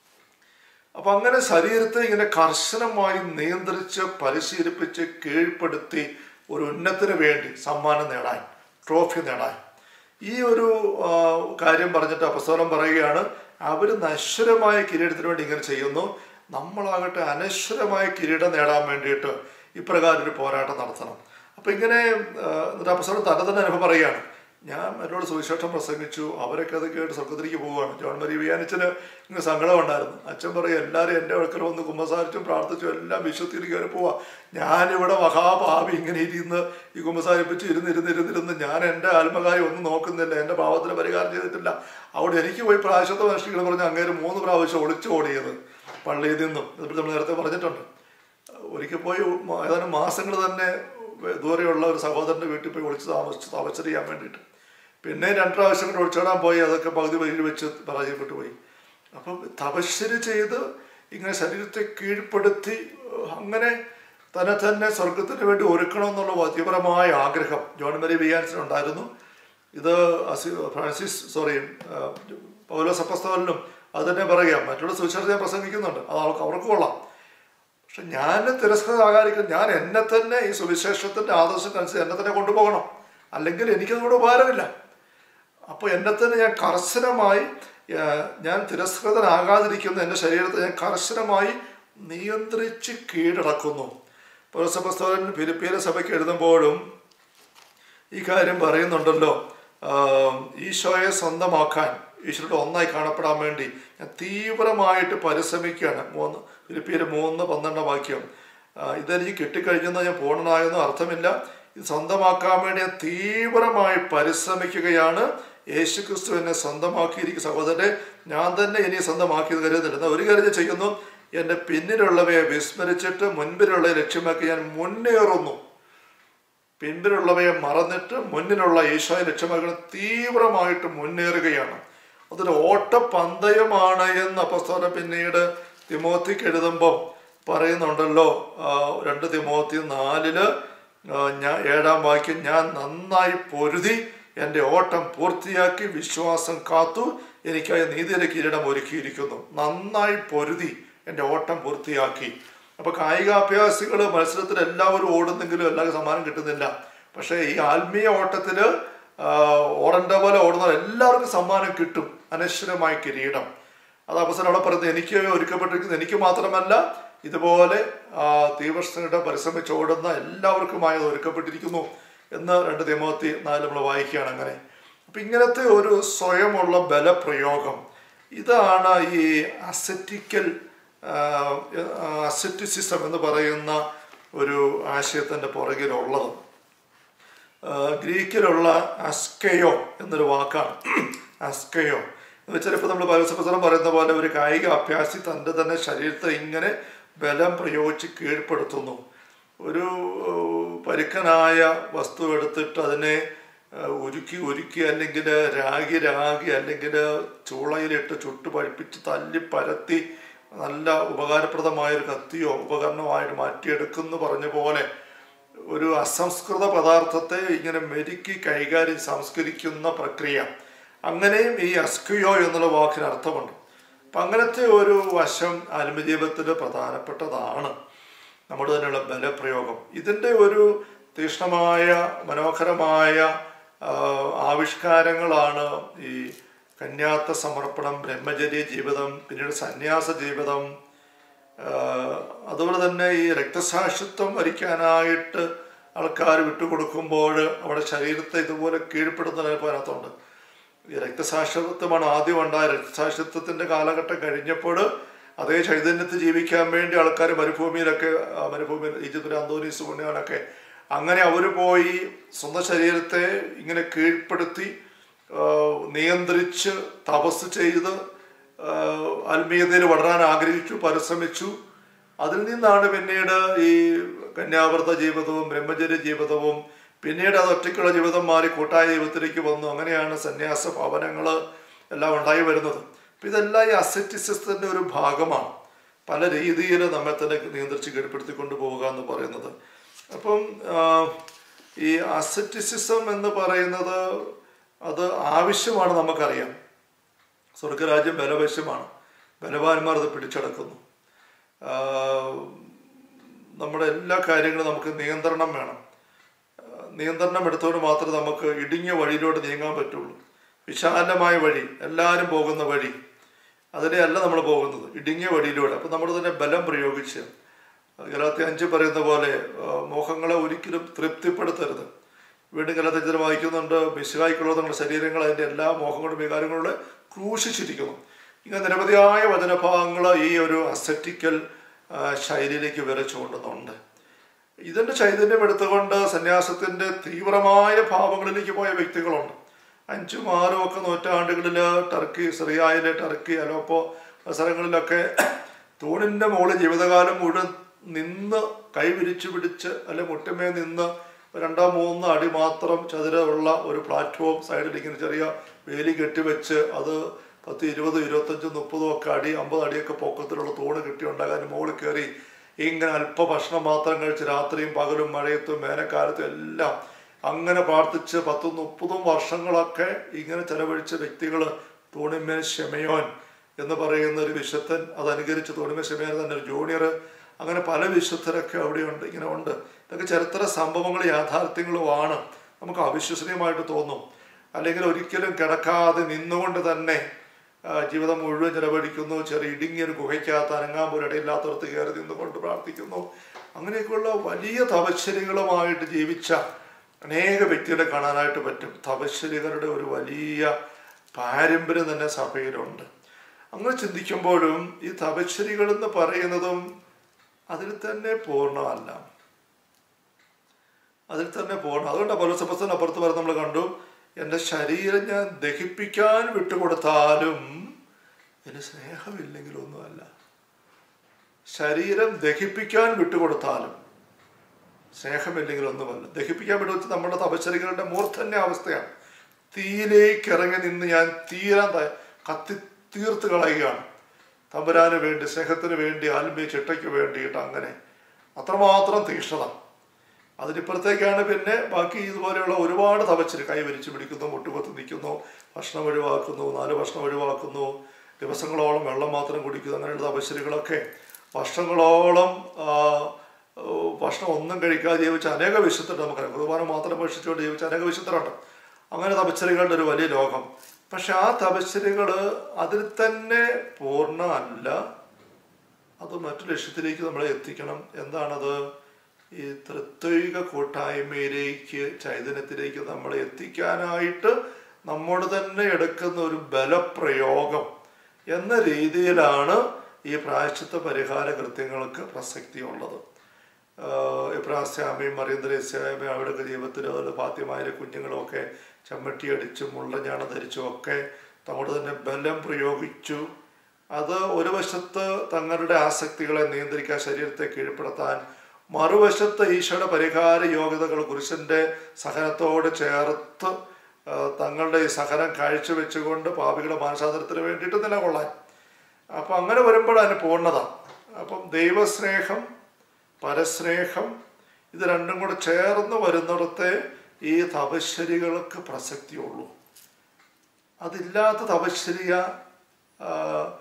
അപ്പൊ അങ്ങനെ ശരീരത്തെ ഇങ്ങനെ കർശനമായി നിയന്ത്രിച്ച് പരിശീലിപ്പിച്ച് കീഴ്പ്പെടുത്തി ഒരു ഉന്നത്തിന് വേണ്ടി സമ്മാനം നേടാൻ ട്രോഫി നേടാൻ ഈ ഒരു ആ, കാര്യം പറഞ്ഞിട്ട് അപസ്തോലം പറയുകയാണ് അവർ നശ്വരമായ കിരീടത്തിന് വേണ്ടി ഇങ്ങനെ ചെയ്യുന്നു നമ്മളാകട്ടെ അനശ്വരമായ കിരീടം നേടാൻ വേണ്ടിയിട്ട് ഇപ്രകാരം ഒരു പോരാട്ടം നടത്തണം അപ്പൊ ഇങ്ങനെ ആ, എന്നിട്ട് അപസ്തോലം തന്നെ തന്നെ അനുഭവം പറയുകയാണ് ഞാൻ എന്നോട് സുവിശേഷം പ്രസംഗിച്ചു അവരൊക്കെ അത് കേട്ട് സ്വർഗത്തിലേക്ക് പോവുകയാണ് ജോൺ മരി വിയാനിച്ചന് ഇങ്ങനെ സങ്കടം ഉണ്ടായിരുന്നു അച്ഛൻ പറയും എല്ലാവരും എൻ്റെ അടുക്കൽ വന്ന് കുമ്പസാരിച്ചും പ്രാർത്ഥിച്ചും എല്ലാം വിശ്വത്തിൽ കയറി പോവാ ഞാനിവിടെ മഹാഭാവി ഇങ്ങനെ ഇരുന്ന് ഈ കുമ്പസാരിപ്പിച്ച് ഇരുന്ന് ഇരുന്ന് ഇരുന്നിരുന്ന് ഞാൻ എൻ്റെ ആത്മകാര്യം ഒന്നും നോക്കുന്നില്ല എൻ്റെ പാവത്തിന് പരിഹാരം ചെയ്തിട്ടില്ല അവിടെ എനിക്ക് പോയി പ്രായശത്വം അനുഷ്ഠിക്കണം പറഞ്ഞ് അങ്ങേര് മൂന്ന് പ്രാവശ്യം ഒളിച്ചു ഓടിയത് പള്ളിയിൽ നിന്നും ഇതിപ്പോൾ നമ്മൾ നേരത്തെ പറഞ്ഞിട്ടുണ്ട് ഒരിക്കൽ പോയി മ- ഏതാനും മാസങ്ങൾ തന്നെ ദൂരെയുള്ള ഒരു സഹോദരൻ്റെ വീട്ടിൽ പോയി ഒളിച്ച് താമസിച്ച് താമസിച്ചറിയാൻ വേണ്ടിയിട്ട് പിന്നെ രണ്ട് പ്രാവശ്യം കൂടെ ഒളിച്ചോടാൻ പോയി അതൊക്കെ പകുതി വഴിയിൽ വെച്ച് പരാജയപ്പെട്ടു പോയി അപ്പം തപശ്ശരി ചെയ്ത് ഇങ്ങനെ ശരീരത്തെ കീഴ്പ്പെടുത്തി അങ്ങനെ തന്നെ തന്നെ സ്വർഗത്തിന് വേണ്ടി ഒരുക്കണമെന്നുള്ള തീവ്രമായ ആഗ്രഹം ജോൺ മരി വിയാൻസിന് ഉണ്ടായിരുന്നു ഇത് അസി ഫ്രാൻസിസ് സോറി പൗലോസ് അപ്പസ്തവലിനും അത് തന്നെ പറയാം മറ്റുള്ള സുവിശേഷം ഞാൻ പ്രസംഗിക്കുന്നുണ്ട് അത് അവർക്ക് അവർക്ക് കൊള്ളാം പക്ഷെ ഞാൻ തിരസ്കൃതമാകാതിരിക്കും ഞാൻ എന്നെ തന്നെ ഈ സുവിശേഷത്തിന്റെ ആദർശത്തിനനുസരിച്ച് എന്നെ തന്നെ കൊണ്ടുപോകണം അല്ലെങ്കിൽ എനിക്കതുകൊണ്ട് ഉപകാരമില്ല അപ്പോൾ എന്നെ തന്നെ ഞാൻ കർശനമായി ആ, ഞാൻ തിരസ്കൃതനാകാതിരിക്കുന്ന എൻ്റെ ശരീരത്തെ ഞാൻ കർശനമായി നിയന്ത്രിച്ച് കീഴടക്കുന്നു പൗരസഭസ്തവൻ ഫിലിപ്പീന സഭയ്ക്ക് എഴുതുമ്പോഴും ഈ കാര്യം പറയുന്നുണ്ടല്ലോ ആ, ഈശോയെ സ്വന്തമാക്കാൻ ഈശോയുടെ ഒന്നായി കാണപ്പെടാൻ വേണ്ടി ഞാൻ തീവ്രമായിട്ട് പരിശ്രമിക്കുകയാണ് മൂന്ന് ഫിലിപ്പിയിലെ മൂന്ന് പന്ത്രണ്ടാം വാക്യം ആ, ഇതെനിക്ക് കിട്ടിക്കഴിഞ്ഞെന്ന് ഞാൻ പൂർണ്ണനായെന്ന് അർത്ഥമില്ല ഇത് സ്വന്തമാക്കാൻ വേണ്ടി ഞാൻ തീവ്രമായി പരിശ്രമിക്കുകയാണ് യേശു ക്രിസ്തു എന്നെ സ്വന്തമാക്കിയിരിക്കും സഹോദരനെ ഞാൻ തന്നെ ഇനി സ്വന്തമാക്കിയത് കരുതുന്നില്ല എന്നാൽ ഒരു കാര്യം ഞാൻ ചെയ്യുന്നു എൻ്റെ പിന്നിലുള്ളവയെ വിസ്മരിച്ചിട്ട് മുൻപിലുള്ളവയെ ലക്ഷ്യമാക്കി ഞാൻ മുന്നേറുന്നു പിൻപിലുള്ളവയെ മറന്നിട്ട് മുന്നിലുള്ള ഈശോയെ ലക്ഷ്യമാക്കുന്ന തീവ്രമായിട്ട് മുന്നേറുകയാണ് അതൊരു ഓട്ടപ്പന്തയമാണ് എന്ന് അപ്പസ്തോലൻ പിന്നീട് തിമോത്തിക്ക് എഴുതുമ്പം പറയുന്നുണ്ടല്ലോ ആ, രണ്ട് തിമോത്തി നാലില് ആ, ഞാൻ ഏഴാം വാക്യം ഞാൻ നന്നായി പൊരുതി എൻ്റെ ഓട്ടം പൂർത്തിയാക്കി വിശ്വാസം കാത്തു എനിക്കായി നീതിയുടെ കിരീടം ഒരുക്കിയിരിക്കുന്നു നന്നായി പൊരുതി എൻ്റെ ഓട്ടം പൂർത്തിയാക്കി അപ്പൊ കായികാഭ്യാസികൾ മത്സരത്തിൽ എല്ലാവരും ഓടുന്നെങ്കിലും എല്ലാവർക്കും സമ്മാനം കിട്ടുന്നില്ല പക്ഷേ ഈ ആത്മീയ ഓട്ടത്തില് ആ, ഓടേണ്ട പോലെ ഓടുന്ന എല്ലാവർക്കും സമ്മാനം കിട്ടും അനശ്വരമായ കിരീടം അത് അവസരം അവിടെ പറയുന്നത് എനിക്ക് ഒരുക്കപ്പെട്ടിരിക്കുന്നത് എനിക്ക് മാത്രമല്ല ഇതുപോലെ ആ, തീവ്രസ്ഥയുടെ പരിശ്രമിച്ച് ഓടുന്ന എല്ലാവർക്കുമായി അത് ഒരുക്കപ്പെട്ടിരിക്കുന്നു എന്ന് രണ്ട് തിമോത്തി നാല് നമ്മൾ വായിക്കുകയാണ് അങ്ങനെ അപ്പൊ ഇങ്ങനത്തെ ഒരു സ്വയമുള്ള ബലപ്രയോഗം ഇതാണ് ഈ അസറ്റിക്കൽ അസറ്റിസിസം എന്ന് പറയുന്ന ഒരു ആശയത്തിൻ്റെ പുറകിലുള്ളത് ആ, ഗ്രീക്കിലുള്ള അസ്കയോ എന്നൊരു വാക്കാണ് അസ്കയോ എന്ന് വെച്ചാൽ ഇപ്പോൾ നമ്മൾ പരസ്പരം പറയുന്ന പോലെ ഒരു കായിക അഭ്യാസി തൻ്റെ തന്നെ ശരീരത്തെ ഇങ്ങനെ ബലം പ്രയോഗിച്ച് കീഴ്പ്പെടുത്തുന്നു ഒരു ഏഹ്, പരുക്കനായ വസ്തു എടുത്തിട്ട് അതിനെ ഏഹ്, ഉരുക്കി ഉരുക്കി അല്ലെങ്കിൽ രാഗി രാഗി അല്ലെങ്കിൽ ചൂളയിലിട്ട് ചുട്ടു പഴിപ്പിച്ച് തല്ലി പരത്തി നല്ല ഉപകാരപ്രദമായ ഒരു കത്തിയോ ഉപകരണമായിട്ട് മാറ്റിയെടുക്കുന്നു പറഞ്ഞ പോലെ ഒരു അസംസ്കൃത പദാർത്ഥത്തെ ഇങ്ങനെ മെരുക്കി കൈകാര്യം സംസ്കരിക്കുന്ന പ്രക്രിയ അങ്ങനെയും ഈ അസ്കിയോ എന്നുള്ള വാക്കിന് അർത്ഥമുണ്ട് അപ്പം അങ്ങനത്തെ ഒരു വശം ആത്മജീവിതത്തിൽ പ്രധാനപ്പെട്ടതാണ് നമ്മുടെ തന്നെയുള്ള ബലപ്രയോഗം ഇതിൻ്റെ ഒരു തീക്ഷ്ണമായ മനോഹരമായ ആ, ആവിഷ്കാരങ്ങളാണ് ഈ കന്യാത്ത സമർപ്പണം ബ്രഹ്മചര്യ ജീവിതം പിന്നീട് സന്യാസ ജീവിതം ആഹ് അതുപോലെ തന്നെ ഈ രക്തസാക്ഷിത്വം വരിക്കാനായിട്ട് ആൾക്കാർ വിട്ടുകൊടുക്കുമ്പോൾ അവിടെ ശരീരത്തെ ഇതുപോലെ കീഴ്പ്പെടുന്ന അതിനകത്തുണ്ട് ഈ രക്തസാക്ഷിത്വമാണ് ആദ്യം ഉണ്ടായ രക്തസാക്ഷിത്വത്തിന്റെ കാലഘട്ടം കഴിഞ്ഞപ്പോൾ അതേ ചൈതന്യത്തിൽ ജീവിക്കാൻ വേണ്ടി ആൾക്കാർ മരുഭൂമിയിലൊക്കെ ആ, മരുഭൂമിയിൽ ഈജിപ്തിലെ അന്തോനീസ് പുണ്യാനൊക്കെ അങ്ങനെ അവർ പോയി സ്വന്തം ശരീരത്തെ ഇങ്ങനെ കീഴ്പ്പെടുത്തി ആ, നിയന്ത്രിച്ച് തപസ് ചെയ്ത് ആഹ് ആത്മീയതയിൽ വളരാൻ ആഗ്രഹിച്ചു പരിശ്രമിച്ചു അതിൽ നിന്നാണ് പിന്നീട് ഈ കന്യാവ്രത ജീവിതവും ബ്രഹ്മചര്യ ജീവിതവും പിന്നീട് അത് ഒറ്റയ്ക്കുള്ള ജീവിതം മാറി കൂട്ടായ ജീവിതത്തിലേക്ക് വന്നു അങ്ങനെയാണ് സന്യാസ ഭവനങ്ങൾ എല്ലാം ഉണ്ടായി വരുന്നത് അപ്പം ഇതെല്ലാം ഈ അസറ്റിസിസത്തിൻ്റെ ഒരു ഭാഗമാണ് പല രീതിയിൽ നമ്മെ തന്നെ നിയന്ത്രിച്ച് കീഴ്പ്പെടുത്തിക്കൊണ്ട് പോവുക എന്ന് പറയുന്നത് അപ്പം ആഹ്, ഈ അസറ്റിസിസം എന്ന് പറയുന്നത് അത് ആവശ്യമാണ് നമുക്കറിയാം സ്വർഗരാജ്യം ബലവശ്യമാണ് ബലവാന്മാർ അത് പിടിച്ചടക്കുന്നു ആഹ് നമ്മുടെ എല്ലാ കാര്യങ്ങളും നമുക്ക് നിയന്ത്രണം വേണം ആഹ് നിയന്ത്രണം എടുത്തുകൊണ്ട് മാത്രമേ നമുക്ക് ഇടുങ്ങിയ വഴിയിലൂടെ നീങ്ങാൻ പറ്റുള്ളൂ വിശാലമായ വഴി എല്ലാവരും പോകുന്ന വഴി അതിലെ അല്ല നമ്മൾ പോകുന്നത് ഇടുങ്ങിയ വഴിയിലൂടെ അപ്പം നമ്മൾ തന്നെ ബലം പ്രയോഗിച്ച് ഗലാത്തി അഞ്ച് പറയുന്ന പോലെ ആഹ് മോഹങ്ങളെ ഒരിക്കലും തൃപ്തിപ്പെടുത്തരുത് വീണ്ടും ഗലാത്തഞ്ചിൽ വായിക്കുന്നുണ്ട് മിശിഹായിക്കുള്ള നമ്മുടെ ശരീരങ്ങൾ അതിൻ്റെ എല്ലാ മോഹങ്ങളും വികാരങ്ങളുടെ ക്രൂശിച്ചിരിക്കുന്നു ഇങ്ങനെ നിരവധിയായ വചനഭാഗങ്ങൾ ഈ ഒരു അസറ്റിക്കൽ ശൈലിയിലേക്ക് വിരച്ചു കൊണ്ടുന്നുണ്ട് ഇതിൻ്റെ ചൈതന്യം എടുത്തുകൊണ്ട് സന്യാസത്തിൻ്റെ തീവ്രമായ ഭാവങ്ങളിലേക്ക് പോയ വ്യക്തികളുണ്ട് അഞ്ചും ആറും ഒക്കെ നൂറ്റാണ്ടുകളിൽ ടർക്കി സിറിയായിലെ ടർക്കി അലോപ്പോ സ്ഥലങ്ങളിലൊക്കെ തൂണിൻ്റെ മുകളിൽ ജീവിതകാലം മുഴുവൻ നിന്ന് കൈവിരിച്ചു പിടിച്ച് അല്ലെ മുട്ടുമേ നിന്ന് രണ്ടോ മൂന്നോ അടി മാത്രം ചതുരമുള്ള ഒരു പ്ലാറ്റ്ഫോം സൈഡിൽ ഇങ്ങനെ ചെറിയ വേലി കെട്ടിവെച്ച് അത് പത്ത് ഇരുപത് ഇരുപത്തഞ്ചും മുപ്പതും ഒക്കെ അടി അമ്പത് അടിയൊക്കെ പൊക്കത്തിലുള്ള തൂണ് കെട്ടിയുണ്ടാകാൻ മുകളിൽ കയറി ഇങ്ങനെ അല്പ ഭക്ഷണം മാത്രം കഴിച്ച് രാത്രിയും പകലും മഴയത്തും വേനൽക്കാലത്തും എല്ലാം അങ്ങനെ പ്രാർത്ഥിച്ച് പത്തും മുപ്പതും വർഷങ്ങളൊക്കെ ഇങ്ങനെ ചെലവഴിച്ച വ്യക്തികൾ തൂണിമേൽ ഷെമയോൻ എന്ന് പറയുന്ന ഒരു വിശുദ്ധൻ അതനുകരിച്ച് തൂണിമേൽ ഷെമയോൻ തന്നെ ഒരു ജൂനിയർ അങ്ങനെ പല വിശുദ്ധരൊക്കെ അവിടെയുണ്ട് ഇങ്ങനെ ഉണ്ട് ഇതൊക്കെ ചരിത്ര സംഭവങ്ങൾ യാഥാർത്ഥ്യങ്ങളുമാണ് നമുക്ക് അവിശ്വസനീയമായിട്ട് തോന്നും അല്ലെങ്കിൽ ഒരിക്കലും കിടക്കാതെ നിന്നുകൊണ്ട് തന്നെ ആ, ജീവിതം മുഴുവൻ ചെലവഴിക്കുന്നു ചെറിയ ഇടുങ്ങിയൊരു ഗുഹയ്ക്കകത്ത് അനങ്ങാൻ പോലും ഇടയില്ലാത്തടത്ത് കയറി നിന്നുകൊണ്ട് പ്രാർത്ഥിക്കുന്നു അങ്ങനെയൊക്കെയുള്ള വലിയ തപശ്ശരികളുമായിട്ട് ജീവിച്ച അനേക വ്യക്തികളെ കാണാനായിട്ട് പറ്റും തപശ്ശരികളുടെ ഒരു വലിയ പാരമ്പര്യം തന്നെ സഭയിലുണ്ട് അങ്ങനെ ചിന്തിക്കുമ്പോഴും ഈ തപശ്ശരികൾ എന്ന് പറയുന്നതും അതിൽ തന്നെ പൂർണ്ണമല്ല അതിൽ തന്നെ പോകണം അതുകൊണ്ടാണ് പൗരസഭസ്ഥൻ അപ്പുറത്ത് പറഞ്ഞ് നമ്മൾ കണ്ടു എൻ്റെ ശരീരം ഞാൻ ദഹിപ്പിക്കാൻ വിട്ടുകൊടുത്താലും എൻ്റെ സ്നേഹമില്ലെങ്കിലൊന്നുമല്ല ശരീരം ദഹിപ്പിക്കാൻ വിട്ടുകൊടുത്താലും സ്നേഹമില്ലെങ്കിലൊന്നുമല്ല ദഹിപ്പിക്കാൻ വിട്ടുകൊടുത്ത് നമ്മുടെ തപശ്ശരികളുടെ മൂർധന്യ അവസ്ഥയാണ് തീയിലേക്ക് ഇറങ്ങി നിന്ന് ഞാൻ തീരാൻ ത- കത്തി തീർത്ത് കളയുകയാണ് തമ്പുരാന് വേണ്ടി സ്നേഹത്തിന് വേണ്ടി ആത്മീയ ചിട്ടയ്ക്ക് വേണ്ടിയിട്ട് അങ്ങനെ അത്രമാത്രം തീക്ഷ്ണത അതിനിപ്പുറത്തേക്കാണ് പിന്നെ ബാക്കി ഇതുപോലെയുള്ള ഒരുപാട് തപച്ചിൽ കൈ വലിച്ചു പിടിക്കുന്നു മുട്ടുകൊത്ത് നിൽക്കുന്നു ഭക്ഷണം ഒഴിവാക്കുന്നു നാല് ഭക്ഷണം ഒഴിവാക്കുന്നു ദിവസങ്ങളോളം വെള്ളം മാത്രം കുടിക്കുന്നു അങ്ങനെയുള്ള തപശ്ശരികളൊക്കെ വർഷങ്ങളോളം ആ, ഓ, ഭക്ഷണം ഒന്നും കഴിക്കാതെ ജീവിച്ച അനേക വിശുദ്ധരുണ്ട് നമുക്കറിയാം കുർബാന മാത്രം ഭക്ഷിച്ചുകൊണ്ട് ജീവിച്ച അനേക വിശുദ്ധരുണ്ട് അങ്ങനെ തപശ്ശരികളുടെ ഒരു വലിയ ലോകം പക്ഷെ ആ തപശ്ശരികൾ അതിൽ തന്നെ പൂർണ്ണ അല്ല അത് മറ്റു ലക്ഷ്യത്തിലേക്ക് നമ്മളെ എത്തിക്കണം എന്താണത് ഈ തൃത്വിക കൂട്ടായ്മയിലേക്ക് ചൈതന്യത്തിലേക്ക് നമ്മളെ എത്തിക്കാനായിട്ട് നമ്മോട് തന്നെ എടുക്കുന്ന ഒരു ബലപ്രയോഗം എന്ന രീതിയിലാണ് ഈ പ്രായശ്ചിത്ത പരിഹാര കൃത്യങ്ങൾക്ക് പ്രസക്തിയുള്ളത് ഇപ്രാസ്യാമയും മറിയന്ദ്രസ്യാമയും അവരുടെ ജീവിതത്തിൽ അതുപോലെ ഫാത്യമായിലെ കുഞ്ഞുങ്ങളുമൊക്കെ ചമ്മട്ടി അടിച്ചും മുള്ളഞ്ഞാണ് ധരിച്ചും ഒക്കെ തങ്ങളുടെ തന്നെ ബലം പ്രയോഗിച്ചു അത് ഒരു വശത്ത് തങ്ങളുടെ ആസക്തികളെ നിയന്ത്രിക്കാൻ ശരീരത്തെ കീഴ്പ്പെടുത്താൻ മറുവശത്ത് ഈശോയുടെ പരിഹാര യോഗ്യതകൾ പുരുഷന്റെ സഹനത്തോട് ചേർത്ത് ആ, തങ്ങളുടെ ഈ സഹനം കാഴ്ചവെച്ചുകൊണ്ട് പാപികളുടെ മാനസാന്തരത്തിന് വേണ്ടിയിട്ട് നിലകൊള്ളാൻ അപ്പം അങ്ങനെ വരുമ്പോൾ അതിന് പൂർണ്ണത അപ്പം ദൈവസ്നേഹം പരസ്നേഹം ഇത് രണ്ടും കൂടെ ചേർന്ന് വരുന്നിടത്തെ ഈ തപശ്ശരികൾക്ക് പ്രസക്തിയുള്ളൂ അതില്ലാത്ത തപശ്ചര്യ ആ,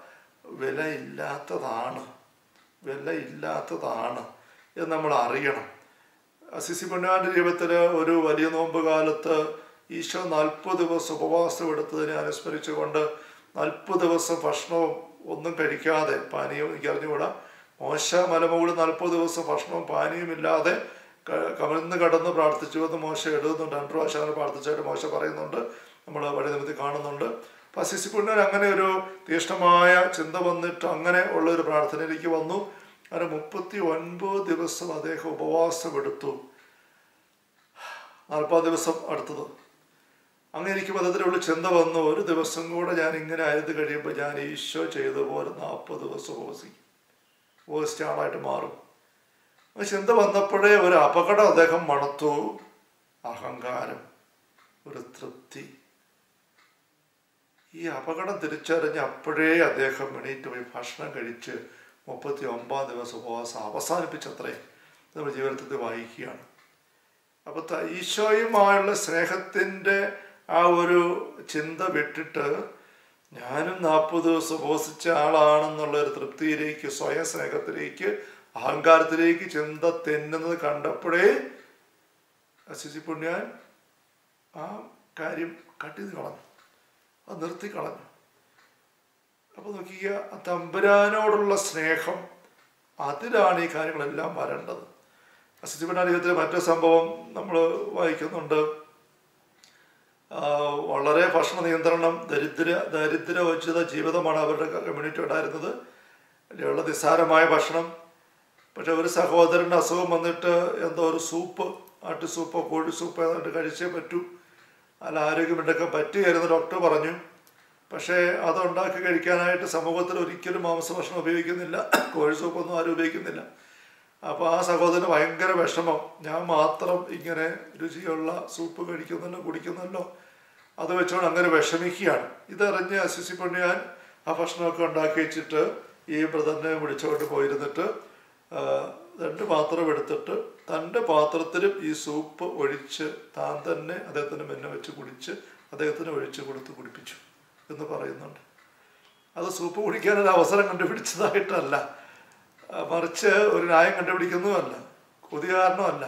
വിലയില്ലാത്തതാണ് വിലയില്ലാത്തതാണ് എന്ന് നമ്മൾ അറിയണം അസിസി പൊന്നാൻ്റെ ജീവിതത്തിൽ ഒരു വലിയ നോമ്പ് കാലത്ത് ഈശോ നാൽപ്പത് ദിവസം ഉപവാസം എടുത്തതിനെ അനുസ്മരിച്ചുകൊണ്ട് നാൽപ്പത് ദിവസം ഭക്ഷണവും ഒന്നും കഴിക്കാതെ പാനീയം എനിക്ക് അറിഞ്ഞുകൂടാ മോശ മലമുകളിൽ നാൽപ്പത് ദിവസം ഭക്ഷണവും പാനീയം ഇല്ലാതെ ക- കമിഴ്ന്ന് കടന്ന് പ്രാർത്ഥിച്ചു എന്ന് മോശ എഴുതുന്നുണ്ട് രണ്ടു പ്രാവശ്യം അങ്ങനെ പ്രാർത്ഥിച്ചായിട്ട് മോശ പറയുന്നുണ്ട് നമ്മൾ പഴയ നിമിത്തി കാണുന്നുണ്ട് അപ്പം സിസി പുണ്യൻ അങ്ങനെ ഒരു തീഷ്ണമായ ചിന്ത വന്നിട്ട് അങ്ങനെ ഉള്ള ഒരു പ്രാർത്ഥനയിലേക്ക് വന്നു അങ്ങനെ മുപ്പത്തി ഒൻപത് ദിവസം അദ്ദേഹം ഉപവാസം എടുത്തു നാൽപ്പത് ദിവസം അടുത്തത് അങ്ങനെ ഇരിക്കുമ്പോൾ അതിലുള്ള ചിന്ത വന്നു ഒരു ദിവസം കൂടെ ഞാൻ ഇങ്ങനെ ആയത് കഴിയുമ്പോൾ ഞാൻ ഈശോ ചെയ്ത പോലെ നാൽപ്പത് ദിവസം ഉപവസിക്കും ഉപവസിച്ച ആളായിട്ട് മാറും ആ ചിന്ത വന്നപ്പോഴേ ഒരു അപകടം അദ്ദേഹം മണത്തു അഹങ്കാരം ഒരു തൃപ്തി ഈ അപകടം തിരിച്ചറിഞ്ഞ് അപ്പോഴേ അദ്ദേഹം എണീറ്റ് പോയി ഭക്ഷണം കഴിച്ച് മുപ്പത്തി ഒമ്പതാം ദിവസം ഉപവാസം അവസാനിപ്പിച്ചത്രേ നമ്മുടെ ജീവിതത്തിൽ വായിക്കുകയാണ് അപ്പൊ ത- ഈശോയുമായുള്ള സ്നേഹത്തിന്റെ ആ ഒരു ചിന്ത വിട്ടിട്ട് ഞാനും നാൽപ്പത് ദിവസം ഉപവസിച്ച ആളാണെന്നുള്ള ഒരു തൃപ്തിയിലേക്ക് സ്വയം സ്നേഹത്തിലേക്ക് അഹങ്കാരത്തിലേക്ക് ചിന്ത തെന്നുന്നത് കണ്ടപ്പോഴേ അസിസി പുണ്യാൻ ആ കാര്യം കട്ട് ചെയ്ത് കളഞ്ഞു അത് നിർത്തി കളഞ്ഞു അപ്പൊ നോക്കിയ ആ തമ്പുരാനോടുള്ള സ്നേഹം അതിലാണ് ഈ കാര്യങ്ങളെല്ലാം വരേണ്ടത് അസിജിബിന്റെ ജീവിതത്തിലെ മറ്റൊരു സംഭവം നമ്മൾ വായിക്കുന്നുണ്ട് ആ, വളരെ ഭക്ഷണ നിയന്ത്രണം ദരിദ്ര ദരിദ്രവചിത ജീവിതമാണ് അവരുടെ കമ്മ്യൂണിറ്റി ഉണ്ടായിരുന്നത് അതിലുള്ള നിസ്സാരമായ ഭക്ഷണം പക്ഷെ ഒരു സഹോദരൻ്റെ അസുഖം വന്നിട്ട് എന്തോ ഒരു സൂപ്പ് ആട്ടു സൂപ്പോ കോഴി സൂപ്പോ ഏതാണ്ട് കഴിച്ചേ പറ്റൂ അല്ല ആരോഗ്യമുണ്ടൊക്കെ പറ്റുകയായിരുന്നു ഡോക്ടർ പറഞ്ഞു പക്ഷേ അത് ഉണ്ടാക്കി കഴിക്കാനായിട്ട് സമൂഹത്തിൽ ഒരിക്കലും മാംസഭക്ഷണം ഉപയോഗിക്കുന്നില്ല കോഴി സൂപ്പൊന്നും ആരും ഉപയോഗിക്കുന്നില്ല അപ്പോൾ ആ സഹോദരന് ഭയങ്കര വിഷമം ഞാൻ മാത്രം ഇങ്ങനെ രുചിയുള്ള സൂപ്പ് കഴിക്കുന്നല്ലോ കുടിക്കുന്നല്ലോ അത് വെച്ചുകൊണ്ട് അങ്ങനെ വിഷമിക്കുകയാണ് ഇതറിഞ്ഞ് അസിസി പൊണ്ണിയാൻ ആ ഭക്ഷണമൊക്കെ ഉണ്ടാക്കി വെച്ചിട്ട് ഈ ബ്രദറിനെ വിളിച്ചുകൊണ്ട് പോയിരുന്നിട്ട് ആ, രണ്ട് പാത്രം എടുത്തിട്ട് തൻ്റെ പാത്രത്തിലും ഈ സൂപ്പ് ഒഴിച്ച് താൻ തന്നെ അദ്ദേഹത്തിന് മെന്നെ വെച്ച് കുടിച്ച് അദ്ദേഹത്തിന് ഒഴിച്ച് കൊടുത്ത് കുടിപ്പിച്ചു എന്ന് പറയുന്നുണ്ട് അത് സൂപ്പ് കുടിക്കാനൊരു അവസരം കണ്ടുപിടിച്ചതായിട്ടല്ല ആ, മറിച്ച് ഒരു ന്യായം കണ്ടുപിടിക്കുന്നതുമല്ല കൊതി കാരണമല്ല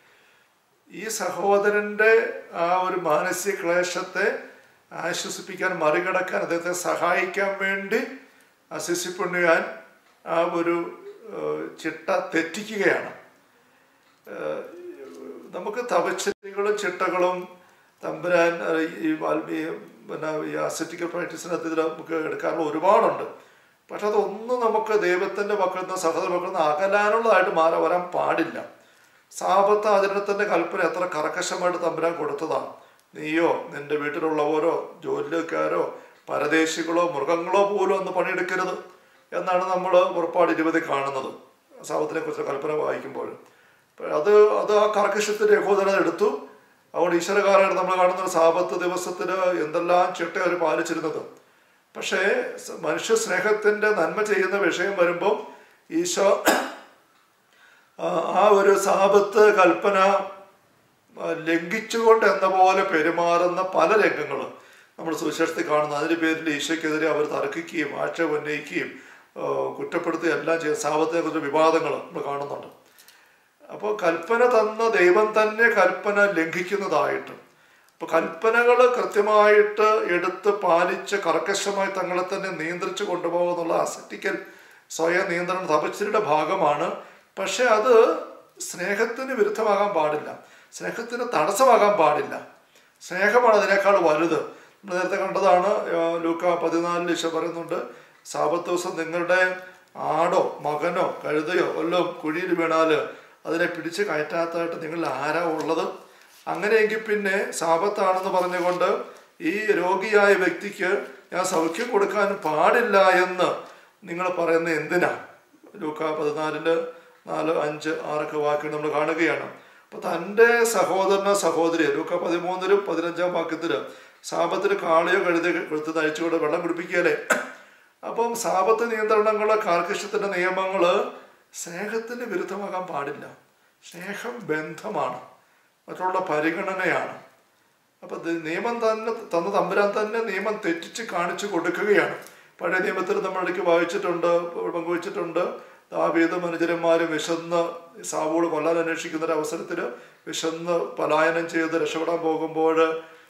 ഈ സഹോദരൻ്റെ ആ ഒരു മാനസിക ക്ലേശത്തെ ആശ്വസിപ്പിക്കാൻ മറികടക്കാൻ അദ്ദേഹത്തെ സഹായിക്കാൻ വേണ്ടി അസിസി പുണ്യാൻ ആ ഒരു ഏഹ്, ചിട്ട തെറ്റിക്കുകയാണ് ഏഹ്, നമുക്ക് തപശ്ചര്യകളും ചിട്ടകളും തമ്പുരാൻ ഏഹ്, ഈ വാൽമീ പിന്നെ ഈ അസറ്റിക്കൽ പ്രാക്ടീസിനകത്ത് ഇതിൽ നമുക്ക് എടുക്കാനുള്ള ഒരുപാടുണ്ട് പക്ഷെ അതൊന്നും നമുക്ക് ദൈവത്തിൻ്റെ മക്കളിൽ നിന്ന് സഹോദര മക്കളിൽ നിന്ന് അകലാനുള്ളതായിട്ട് മാറി വരാൻ പാടില്ല സാപത്ത് ആചരണത്തിൻ്റെ കൽപ്പന എത്ര കർക്കശമായിട്ട് തമ്പുരാൻ കൊടുത്തതാണ് നീയോ നിന്റെ വീട്ടിലുള്ളവരോ ജോലിക്കാരോ പരദേശികളോ മൃഗങ്ങളോ പോലും ഒന്ന് പണിയെടുക്കരുത് എന്നാണ് നമ്മൾ പുറപ്പാട് ഇരുപതിൽ കാണുന്നത് സാപത്തിനെ കുറിച്ച് കൽപ്പന വായിക്കുമ്പോൾ അപ്പോൾ അത് അത് ആ കർക്കശത്തിൻ്റെ യഹോദന എടുത്തു അതുകൊണ്ട് ഈശ്വരകാരാണ് നമ്മൾ കാണുന്ന സാപത്ത് ദിവസത്തിൽ എന്തെല്ലാം ചിട്ട അവർ പാലിച്ചിരുന്നത് പക്ഷേ സ- മനുഷ്യ സ്നേഹത്തിൻ്റെ നന്മ ചെയ്യുന്ന വിഷയം വരുമ്പോൾ ഈശോ ആ, ആ ഒരു സാപത്ത് കൽപ്പന ആ, ലംഘിച്ചുകൊണ്ട് എന്ന പോലെ പെരുമാറുന്ന പല രംഗങ്ങളും നമ്മൾ സുവിശേഷത്തിൽ കാണുന്നു അതിൻ്റെ പേരിൽ ഈശോയ്ക്കെതിരെ അവർ തർക്കിക്കുകയും ആക്ഷേപം ഉന്നയിക്കുകയും ആ, കുറ്റപ്പെടുത്തുകയും എല്ലാം ചെയ്ത് സാപത്തിനെ കുറിച്ച് വിവാദങ്ങൾ നമ്മൾ കാണുന്നുണ്ട് അപ്പോൾ കൽപ്പന തന്ന ദൈവം തന്നെ കൽപ്പന ലംഘിക്കുന്നതായിട്ട് അപ്പോൾ കൽപ്പനകൾ കൃത്യമായിട്ട് എടുത്ത് പാലിച്ച് കർക്കശമായി തങ്ങളെ തന്നെ നിയന്ത്രിച്ച് കൊണ്ടുപോകുന്നുള്ള അസറ്റിക്കൽ സ്വയം നിയന്ത്രണ തപശ്ചര്യയുടെ ഭാഗമാണ് പക്ഷെ അത് സ്നേഹത്തിന് വിരുദ്ധമാകാൻ പാടില്ല സ്നേഹത്തിന് തടസ്സമാകാൻ പാടില്ല സ്നേഹമാണ് അതിനേക്കാൾ വലുത് നമ്മൾ നേരത്തെ കണ്ടതാണ് ആ, ലൂക്ക പതിനാലിൽ ഈശോ പറയുന്നുണ്ട് സാപത്ത് ദിവസം നിങ്ങളുടെ ആടോ മകനോ കഴുതയോ വല്ലതും കുഴിയിൽ വീണാൽ അതിനെ പിടിച്ച് കയറ്റാത്തതായിട്ട് നിങ്ങൾ ആരാ ഉള്ളത് അങ്ങനെയെങ്കിൽ പിന്നെ സാപത്താണെന്ന് പറഞ്ഞുകൊണ്ട് ഈ രോഗിയായ വ്യക്തിക്ക് ഞാൻ സൗഖ്യം കൊടുക്കാൻ പാടില്ല എന്ന് നിങ്ങൾ പറയുന്നത് എന്തിനാ ലൂക്ക പതിനാലില് നാല് അഞ്ച് ആറൊക്കെ വാക്കുകൾ നമ്മൾ കാണുകയാണ് അപ്പൊ തൻ്റെ സഹോദരനോ സഹോദരിയെ ലൂക്ക പതിമൂന്നിലും പതിനഞ്ചാം വാക്യത്തില് സാപത്തിന് കാളിയോ കഴുതി കൊടുത്ത് നയിച്ചുകൊണ്ട് വെള്ളം കുടിപ്പിക്കുകയല്ലേ അപ്പം സാപത്ത് നിയന്ത്രണങ്ങള് കാർക്കശ്യത്തിന്റെ നിയമങ്ങള് സ്നേഹത്തിന് വിരുദ്ധമാകാൻ പാടില്ല സ്നേഹം ബന്ധമാണ് മറ്റുള്ള പരിഗണനയാണ് അപ്പൊ ഇത് നിയമം തന്നെ തന്ന തമ്പുരാൻ തന്നെ നിയമം തെറ്റിച്ച് കാണിച്ചു കൊടുക്കുകയാണ് പഴയ നിയമത്തിൽ നമ്മൾ ഇടയ്ക്ക് വായിച്ചിട്ടുണ്ട് പങ്കുവച്ചിട്ടുണ്ട് ദാവീദ് മനുജരന്മാരും വിശന്ന് സാവോട് കൊല്ലാൻ അന്വേഷിക്കുന്ന ഒരു അവസരത്തിൽ വിശന്ന് പലായനം ചെയ്ത് രക്ഷപ്പെടാൻ പോകുമ്പോൾ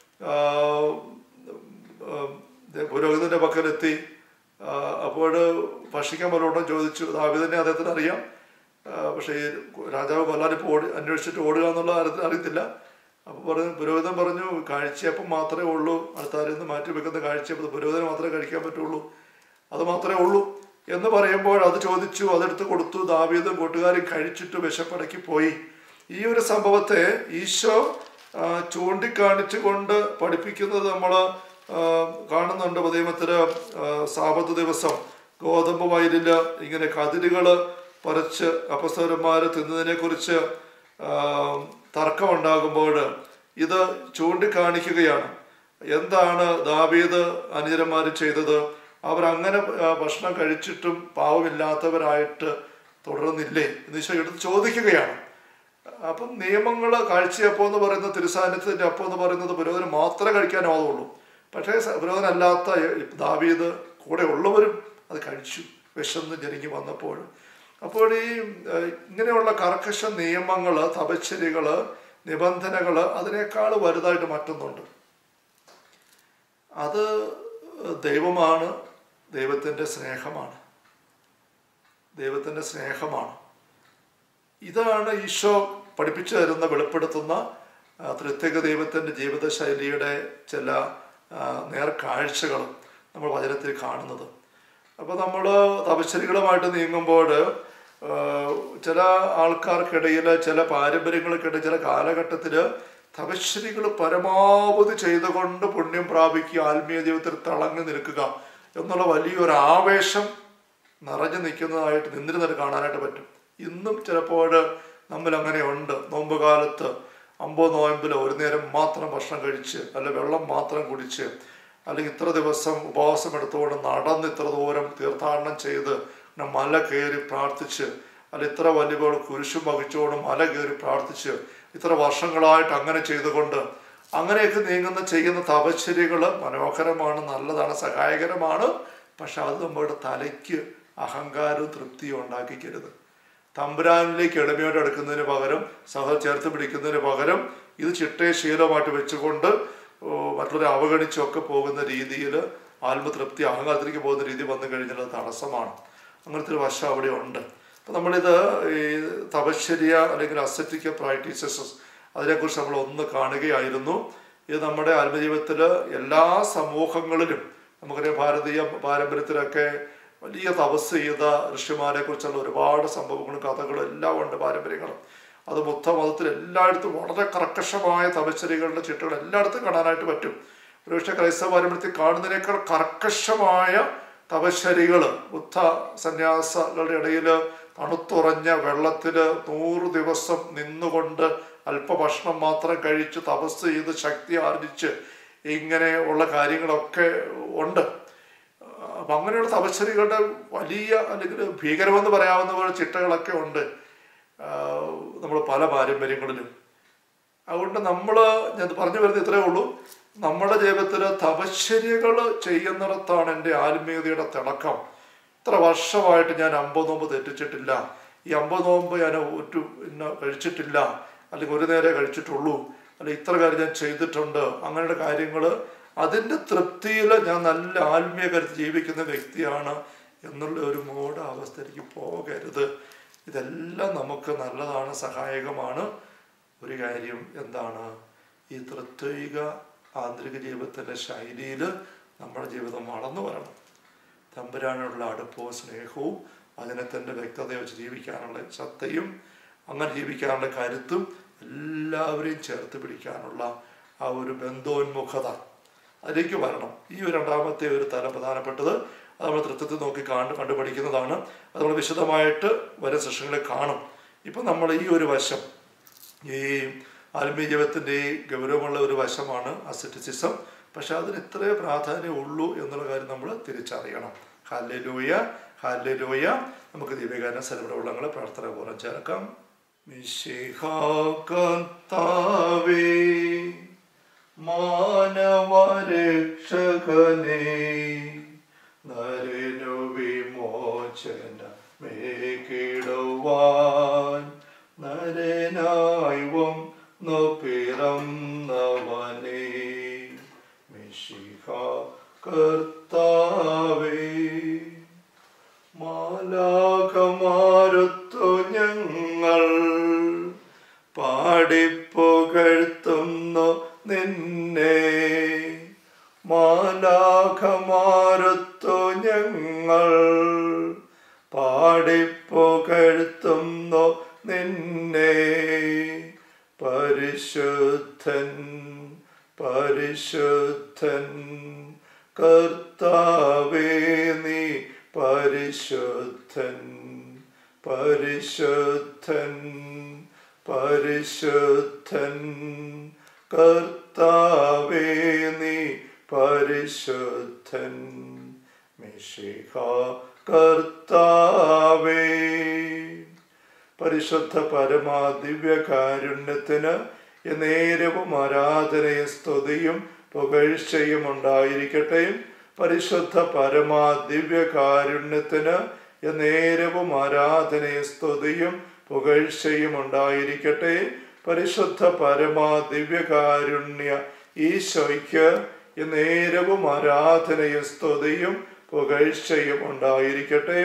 പുരോഹിതന്റെ പക്കലെത്തി അപ്പോൾ ഭക്ഷിക്കാൻ വല്ലതും ചോദിച്ചു ദാവീദിനെ അദ്ദേഹത്തിന് അറിയാം ആ, പക്ഷേ ഈ രാജാവ് കൊല്ലാനിപ്പോൾ ഓടി അന്വേഷിച്ചിട്ട് ഓടുക എന്നുള്ള കാര്യത്തിൽ അറിയത്തില്ല അപ്പോൾ പറഞ്ഞു പുരോഹിതൻ പറഞ്ഞു കാഴ്ചയപ്പം മാത്രമേ ഉള്ളൂ അടുത്താരിൽ നിന്ന് മാറ്റി വെക്കുന്ന കാഴ്ചയപ്പം പുരോഹിതന് മാത്രമേ കഴിക്കാൻ പറ്റുള്ളൂ അത് മാത്രമേ ഉള്ളൂ എന്ന് പറയുമ്പോൾ അത് ചോദിച്ചു അതെടുത്ത് കൊടുത്തു ദാവീദും കൂട്ടുകാരും കഴിച്ചിട്ട് വിശപ്പടക്കി പോയി ഈ ഒരു സംഭവത്തെ ഈശോ ആ, ചൂണ്ടിക്കാണിച്ചുകൊണ്ട് പഠിപ്പിക്കുന്നത് നമ്മൾ കാണുന്നുണ്ട് പതിമത്തില് സാപത്ത് ദിവസം ഗോതമ്പ് വയലില് ഇങ്ങനെ കതിരുകൾ പറിച്ച് അപ്പസ്തവരന്മാര് തിന്നതിനെ കുറിച്ച് തർക്കമുണ്ടാകുമ്പോൾ ഇത് ചൂണ്ടിക്കാണിക്കുകയാണ് എന്താണ് ദാവീദ് അനുചരന്മാർ ചെയ്തത് അവർ അങ്ങനെ ആ, ഭക്ഷണം കഴിച്ചിട്ടും പാവമില്ലാത്തവരായിട്ട് തുടർന്നില്ലേ എന്ന് ഈശോ എടുത്ത് ചോദിക്കുകയാണ് അപ്പം നിയമങ്ങൾ കാഴ്ചയപ്പം എന്ന് പറയുന്ന തിരുസാന്നിധ്യത്തിന്റെ അപ്പം എന്ന് പറയുന്നത് പുരോഹിതന് മാത്രമേ കഴിക്കാനാവുള്ളൂ പക്ഷേ സ- പുരോഹിതനല്ലാത്ത ദാവീദ് കൂടെ ഉള്ളവരും അത് കഴിച്ചു വിശന്ന് ജനിക്ക് വന്നപ്പോൾ അപ്പോൾ ഈ ഏഹ്, ഇങ്ങനെയുള്ള കർക്കശ നിയമങ്ങൾ തപശ്ശരികൾ നിബന്ധനകൾ അതിനേക്കാൾ വലുതായിട്ട് മറ്റൊന്നുണ്ട് അത് ദൈവമാണ് ദൈവത്തിൻ്റെ സ്നേഹമാണ് ദൈവത്തിൻ്റെ സ്നേഹമാണ് ഇതാണ് ഈശോ പഠിപ്പിച്ചു തരുന്ന വെളിപ്പെടുത്തുന്ന ആ, ത്രിത്വിക ദൈവത്തിൻ്റെ ജീവിതശൈലിയുടെ ചില ആ, നേർക്കാഴ്ചകൾ നമ്മൾ വചനത്തിൽ കാണുന്നത് അപ്പോൾ നമ്മൾ തപശ്ശരികളുമായിട്ട് നീങ്ങുമ്പോൾ ആ, ചില ആൾക്കാർക്കിടയിൽ ചില പാരമ്പര്യങ്ങൾക്കിടയിൽ ചില കാലഘട്ടത്തിൽ തപശ്ശരികൾ പരമാവധി ചെയ്തുകൊണ്ട് പുണ്യം പ്രാപിക്കുക ആത്മീയ ജീവിതത്തിൽ തിളങ്ങി നിൽക്കുക എന്നുള്ള വലിയൊരു ആവേശം നിറഞ്ഞു നിൽക്കുന്നതായിട്ട് നിന്നിരുന്നത് കാണാനായിട്ട് പറ്റും ഇന്നും ചിലപ്പോൾ നമ്മൾ അങ്ങനെ ഉണ്ട് നോമ്പ് കാലത്ത് അമ്പത് നോയമ്പിൽ ഒരു നേരം മാത്രം ഭക്ഷണം കഴിച്ച് അല്ലെ വെള്ളം മാത്രം കുടിച്ച് അല്ലെങ്കിൽ ഇത്ര ദിവസം ഉപവാസം എടുത്തുകൊണ്ട് നടന്ന് ഇത്ര ദൂരം തീർത്ഥാടനം ചെയ്ത് പിന്നെ മല കയറി പ്രാർത്ഥിച്ച് അല്ല ഇത്ര വലിയ കുരിശും വഹിച്ചുകൊണ്ട് മല കയറി പ്രാർത്ഥിച്ച് ഇത്ര വർഷങ്ങളായിട്ട് അങ്ങനെ ചെയ്തുകൊണ്ട് അങ്ങനെയൊക്കെ നീങ്ങുന്ന ചെയ്യുന്ന തപശ്ചര്യകൾ മനോഹരമാണ് നല്ലതാണ് സഹായകരമാണ് പക്ഷെ അത് നമ്മുടെ തലയ്ക്ക് അഹങ്കാരവും തൃപ്തിയും ഉണ്ടാക്കിക്കരുത് തമ്പുരാനിലേക്ക് എളിമയോടെ എടുക്കുന്നതിന് പകരം സഹ ചേർത്ത് പിടിക്കുന്നതിന് പകരം ഇത് ചിട്ടയെ ശീലമായിട്ട് വെച്ചുകൊണ്ട് ഓ, മറ്റുള്ളവരെ അവഗണിച്ചൊക്കെ പോകുന്ന രീതിയിൽ ആത്മതൃപ്തി അഹങ്കാരത്തിലേക്ക് പോകുന്ന രീതി വന്നു കഴിഞ്ഞാൽ അത് തടസ്സമാണ് അങ്ങനത്തെ ഒരു വശം അവിടെ ഉണ്ട് അപ്പം നമ്മളിത് ഈ തപശ്ചര്യ അല്ലെങ്കിൽ അസറ്റിക്ക പ്രാക്ടീസസ് അതിനെക്കുറിച്ച് നമ്മൾ ഒന്ന് കാണുകയായിരുന്നു ഇത് നമ്മുടെ ആത്മജീവിതത്തിൽ എല്ലാ സമൂഹങ്ങളിലും നമുക്കറിയാം ഭാരതീയ പാരമ്പര്യത്തിലൊക്കെ വലിയ തപസ് ചെയ്ത ഋഷിമാരെ കുറിച്ചുള്ള ഒരുപാട് സംഭവങ്ങളും കഥകളും എല്ലാം ഉണ്ട് പാരമ്പര്യങ്ങളും അത് ബുദ്ധ മതത്തിൽ എല്ലായിടത്തും വളരെ കർക്കശമായ തപശ്ചര്യകളുടെ ചിട്ടകൾ എല്ലായിടത്തും കാണാനായിട്ട് പറ്റും ഒരുപക്ഷെ ക്രൈസ്തവ പാരമ്പര്യത്തിൽ കാണുന്നതിനേക്കാൾ കർക്കശമായ തപശ്ശരികൾ ബുദ്ധ സന്യാസങ്ങളുടെ ഇടയിൽ തണുത്തുറഞ്ഞ വെള്ളത്തിൽ നൂറ് ദിവസം നിന്നുകൊണ്ട് അല്പഭക്ഷണം മാത്രം കഴിച്ച് തപസ് ചെയ്ത് ശക്തി ആർജിച്ച് ഇങ്ങനെ ഉള്ള കാര്യങ്ങളൊക്കെ ഉണ്ട് അപ്പം അങ്ങനെയുള്ള തപശ്ശരികളുടെ വലിയ അല്ലെങ്കിൽ ഭീകരമെന്ന് പറയാവുന്ന പോലെ ചിട്ടകളൊക്കെ ഉണ്ട് നമ്മൾ പല പാരമ്പര്യങ്ങളിലും അതുകൊണ്ട് നമ്മൾ ഞാൻ പറഞ്ഞു വരുന്നത് ഇത്രയേ ഉള്ളൂ നമ്മുടെ ജീവിതത്തിൽ തപശ്ചര്യകൾ ചെയ്യുന്നിടത്താണ് എൻ്റെ ആത്മീയതയുടെ തിളക്കം ഇത്ര വർഷമായിട്ട് ഞാൻ അമ്പത് നോമ്പ് തെറ്റിച്ചിട്ടില്ല ഈ അമ്പത് നോമ്പ് ഞാൻ ഒരു ഇന്ന കഴിച്ചിട്ടില്ല അല്ലെങ്കിൽ ഒരു നേരെ കഴിച്ചിട്ടുള്ളൂ അല്ലെങ്കിൽ ഇത്ര കാര്യം ഞാൻ ചെയ്തിട്ടുണ്ട് അങ്ങനെയുള്ള കാര്യങ്ങൾ അതിൻ്റെ തൃപ്തിയിൽ ഞാൻ നല്ല ആത്മീയ കരുത്ത് ജീവിക്കുന്ന വ്യക്തിയാണ് എന്നുള്ള ഒരു മൂഢ അവസ്ഥയിലേക്ക് പോകരുത് ഇതെല്ലാം നമുക്ക് നല്ലതാണ് സഹായകമാണ് ഒരു കാര്യം എന്താണ് ഈ തൃത്വിക ആന്തരിക ജീവിതത്തിൻ്റെ ശൈലിയിൽ നമ്മുടെ ജീവിതം വളർന്നു വരണം തമ്പുരാനുള്ള അടുപ്പവും സ്നേഹവും അതിനെ തൻ്റെ വ്യക്തത വെച്ച് ജീവിക്കാനുള്ള സത്തയും അങ്ങനെ ജീവിക്കാനുള്ള കരുത്തും എല്ലാവരെയും ചേർത്ത് പിടിക്കാനുള്ള ആ ഒരു ബന്ധോന്മുഖത അതിലേക്ക് വരണം ഈ ഒരു രണ്ടാമത്തെ ഒരു തലം പ്രധാനപ്പെട്ടത് അത് നമ്മൾ തൃത്വത്തിൽ നോക്കി കണ്ടു കണ്ടുപഠിക്കുന്നതാണ് അത് നമ്മൾ വിശദമായിട്ട് വരും സെഷനുകളിൽ കാണും ഇപ്പം നമ്മൾ ഈ ഒരു വശം ഈ ആത്മീയ ജീവിതത്തിൻ്റെ ഈ ഗൗരവമുള്ള ഒരു വശമാണ് അസറ്റിസിസം പക്ഷെ അതിന് ഇത്രേ പ്രാധാന്യം ഉള്ളൂ എന്നുള്ള കാര്യം നമ്മൾ തിരിച്ചറിയണം ഹാലലൂയ ഹാലലൂയ നമുക്ക് ദീപികാരൻ സലവിടവളങ്ങളെ പ്രാർത്ഥന പൂർവ്വം ചേർക്കാം മിശിഹാകർത്താവേ മാനവരക്ഷകനേ നരനു വിമോചന മേകിടുവാൻ നരനായി വന്നു പിറന്നവനേ മിശിഹ കർത്താവേ മാലാകമാരുത്തു ഞങ്ങൾ പാടിപ്പുകഴ്ത്തുന്നു നിന്നെ മാലാഖമാരുത്തു ഞങ്ങൾ പാടിപ്പുകഴ്ത്തുന്നു നിന്നെ പരിശുദ്ധൻ പരിശുദ്ധൻ കർത്താവേ നീ പരിശുദ്ധൻ പരിശുദ്ധൻ പരിശുദ്ധൻ കർത്താവേ നീ പരിശുദ്ധൻ മിശിഹ കർത്താവേ പരിശുദ്ധ പരമാ ദിവ്യകാരുണ്യത്തിന് നേരവും ആരാധനയും സ്തുതിയും പുകഴ്ചയും ഉണ്ടായിരിക്കട്ടെ പരിശുദ്ധ പരമാ ദിവ്യകാരുണ്യത്തിന് നേരവും ആരാധനയും സ്തുതിയും പുകഴ്ചയും ഉണ്ടായിരിക്കട്ടെ പരിശുദ്ധ പരമാ ദിവ്യകാരുണ്യ ഈശോയ്ക്ക് നേരവും ആരാധനയും സ്തുതിയും പുകഴ്ചയും ഉണ്ടായിരിക്കട്ടെ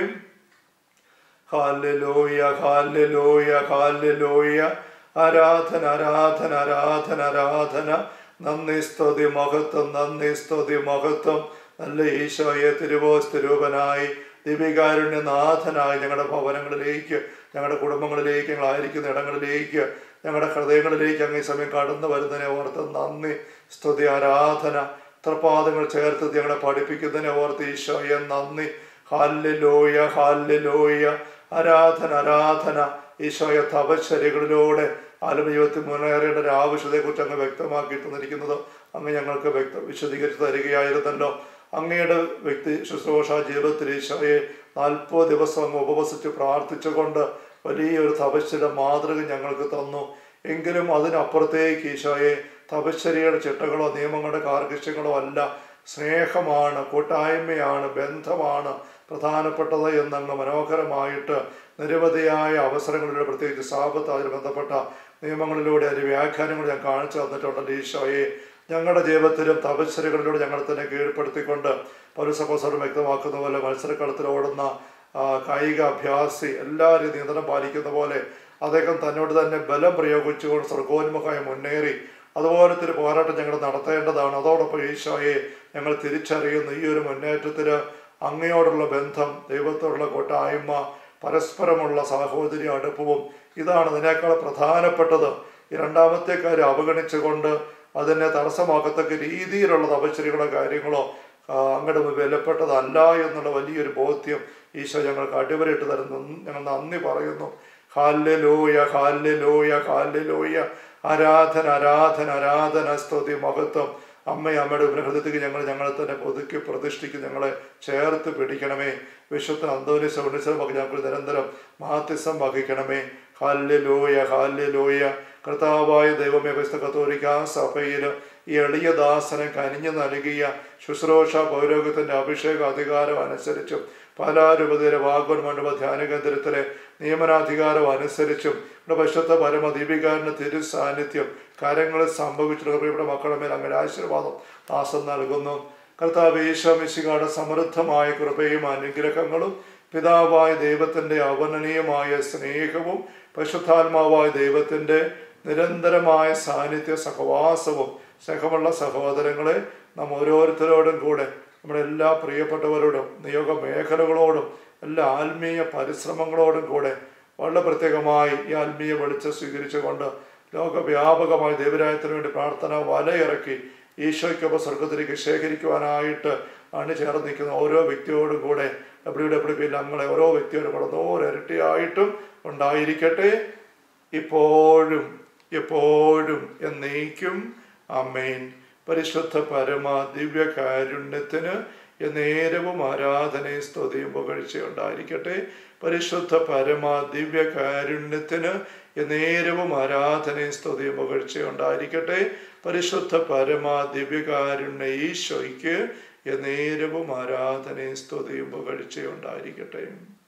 ഹാലലോയ ഹാലലോയ ഹാലലോയ ആരാധന ആരാധന ആരാധന ആരാധന നന്ദി സ്തുതി മഹത്വം നന്ദി സ്തുതി മഹത്വം നല്ല ഈശോയെ തിരുവോസ്തരൂപനായി ദിവികാരുണ്യനാഥനായി ഞങ്ങളുടെ ഭവനങ്ങളിലേക്ക് ഞങ്ങളുടെ കുടുംബങ്ങളിലേക്ക് ഞങ്ങളായിരിക്കുന്ന ഇടങ്ങളിലേക്ക് ഞങ്ങളുടെ ഹൃദയങ്ങളിലേക്ക് അങ്ങ് ഈ സമയം കടന്നു വരുന്നതിനെ ഓർത്ത് നന്ദി സ്തുതി ആരാധന ത്രപാദങ്ങൾ ചേർത്ത് ഞങ്ങളെ പഠിപ്പിക്കുന്നതിനെ ഓർത്ത് ഈശോയെ നന്ദി ഹാല്യലോയ ഹാല്യലോയ ആരാധന ആരാധന ഈശോയെ തപശ്ചര്യകളിലൂടെ ആലമജീവിതത്തിൽ മുന്നേറേണ്ട ഒരു ആവശ്യതയെക്കുറിച്ച് അങ്ങ് വ്യക്തമാക്കി തന്നിരിക്കുന്നത് അങ്ങ് ഞങ്ങൾക്ക് വ്യക്ത വിശദീകരിച്ച് തരികയായിരുന്നല്ലോ അങ്ങയുടെ വ്യക്തി ശുശ്രൂഷ ജീവിതത്തിൽ ഈശോയെ നാൽപ്പത് ദിവസം അങ്ങ് ഉപവസിച്ച് പ്രാർത്ഥിച്ചുകൊണ്ട് വലിയൊരു തപശ്ചര്യ മാതൃക ഞങ്ങൾക്ക് തന്നു എങ്കിലും അതിനപ്പുറത്തേക്ക് ഈശോയെ തപശ്ചര്യയുടെ ചിട്ടകളോ നിയമങ്ങളുടെ കാർക്കശ്യങ്ങളോ അല്ല സ്നേഹമാണ് കൂട്ടായ്മയാണ് ബന്ധമാണ് പ്രധാനപ്പെട്ടത് എന്നങ്ങ് മനോഹരമായിട്ട് നിരവധിയായ അവസരങ്ങളിലൂടെ പ്രത്യേകിച്ച് സാപത്ത് അതിൽ ബന്ധപ്പെട്ട നിയമങ്ങളിലൂടെ അതിൻ്റെ വ്യാഖ്യാനങ്ങൾ ഞാൻ കാണിച്ചു തന്നിട്ടുണ്ട് ഈശോയെ ഞങ്ങളുടെ ജീവിതത്തിലും തപശ്ചര്യകളിലൂടെ ഞങ്ങളെ തന്നെ കീഴ്പ്പെടുത്തിക്കൊണ്ട് പൗരസഹോസരം വ്യക്തമാക്കുന്ന പോലെ മത്സരക്കളത്തിൽ ഓടുന്ന ആ, കായിക അഭ്യാസി എല്ലാവരും നിയന്ത്രണം പാലിക്കുന്ന പോലെ അദ്ദേഹം തന്നോട് തന്നെ ബലം പ്രയോഗിച്ചുകൊണ്ട് സ്വർഗോന്മുഖമായി മുന്നേറി അതുപോലത്തെ ഒരു പോരാട്ടം ഞങ്ങൾ നടത്തേണ്ടതാണ് അതോടൊപ്പം ഈശോയെ ഞങ്ങൾ തിരിച്ചറിയുന്നു ഈ ഒരു മുന്നേറ്റത്തിൽ അങ്ങയോടുള്ള ബന്ധം ദൈവത്തോടുള്ള കൂട്ടായ്മ പരസ്പരമുള്ള സാഹോദര്യ അടുപ്പവും ഇതാണ് ഇതിനേക്കാൾ പ്രധാനപ്പെട്ടത് ഈ രണ്ടാമത്തെ കാര്യം അവഗണിച്ചുകൊണ്ട് അതിനെ തടസ്സമാക്കത്തക്ക രീതിയിലുള്ള തപശ്ചര്യങ്ങളോ കാര്യങ്ങളോ ആ, അങ്ങയുടെ വിലപ്പെട്ടതല്ല എന്നുള്ള വലിയൊരു ബോധ്യം ഈശോ ഞങ്ങൾക്ക് അടിവരയിട്ട് തരുന്നു ഞങ്ങൾ നന്ദി പറയുന്നു ഹാല്യലോയ ഹാല്യലോയ ഹാല്യലോയ ആരാധന ആരാധന ആരാധന സ്തുതി മഹത്വം അമ്മ അമ്മയുടെ ഉപനഹൃദയത്തിക്ക് ഞങ്ങൾ ഞങ്ങളെ തന്നെ ഒതുക്കി പ്രതിഷ്ഠിക്കും ഞങ്ങളെ ചേർത്ത് പിടിക്കണമേ വിശുദ്ധ അന്തോനിസ ഉണ്ണിസം ഞങ്ങൾക്ക് നിരന്തരം മാത്യസം വഹിക്കണമേ ഹാല്യലോയ ഹാല്യലോയ കർത്താവായ ദൈവമേ വിശുദ്ധ കത്തോലിക്ക സഭയിൽ ഈ എളിയ ദാസനെ കനിഞ്ഞു നൽകിയ ശുശ്രൂഷ പൗരോഗത്തിന്റെ അഭിഷേക അധികാരം അനുസരിച്ചും പാലാരൂപതയിലെ വാഗോൺ മണ്ഡപ ധ്യാന കേന്ദ്രത്തിലെ നിയമനാധികാരം അനുസരിച്ചും ഇവിടെ പശുത്ത പരമ ദീപികാരന്റെ തിരു സാന്നിധ്യം കാര്യങ്ങളിൽ സംഭവിച്ചിട്ടുള്ള പ്രിയപ്പെട്ട മക്കളുടെ മേൽ അങ്ങനെ ആശീർവാദം ദാസം നൽകുന്നു കർത്താവ് ഈശോമിശികാട് സമൃദ്ധമായ കൃപയും അനുഗ്രഹങ്ങളും പിതാവായ ദൈവത്തിന്റെ അവർണനീയമായ സ്നേഹവും പരിശുദ്ധാത്മാവായ ദൈവത്തിന്റെ നിരന്തരമായ സാന്നിധ്യ സഹവാസവും സ്നേഹമുള്ള സഹോദരങ്ങളെ നാം ഓരോരുത്തരോടും കൂടെ നമ്മുടെ എല്ലാ പ്രിയപ്പെട്ടവരോടും നിയോഗ മേഖലകളോടും എല്ലാ ആത്മീയ പരിശ്രമങ്ങളോടും കൂടെ വളരെ പ്രത്യേകമായി ഈ ആത്മീയ വെളിച്ചം സ്വീകരിച്ചുകൊണ്ട് ലോകവ്യാപകമായി ദൈവരായത്തിന് വേണ്ടി പ്രാർത്ഥന വലയിറക്കി ഈശോയ്ക്കൊപ്പം സ്വർഗത്തിലേക്ക് ശേഖരിക്കുവാനായിട്ട് അണിചേർന്ന് നിൽക്കുന്ന ഓരോ വ്യക്തിയോടും കൂടെ ഡബ്ല്യു ഡബ്ല്യു പി ഞങ്ങളെ ഓരോ വ്യക്തിയോടും കൂടെ നൂറിരട്ടിയായിട്ടും ഉണ്ടായിരിക്കട്ടെ ഇപ്പോഴും എപ്പോഴും എന്നേക്കും അമ്മേൻ പരിശുദ്ധ പരമ ദിവ്യകാരുണ്യത്തിന് നേരവും ആരാധനയും സ്തുതിയും പുകഴ്ചയുണ്ടായിരിക്കട്ടെ പരിശുദ്ധ പരമ ദിവ്യകാരുണ്യത്തിന് നേരവും ആരാധനയും സ്തുതിയും പുകഴ്ചയുണ്ടായിരിക്കട്ടെ പരിശുദ്ധ പരമ ദിവ്യകാരുണ്യ ഈശോയ്ക്ക് നേരവും ആരാധനയും സ്തുതിയും പുകഴ്ചയുണ്ടായിരിക്കട്ടെ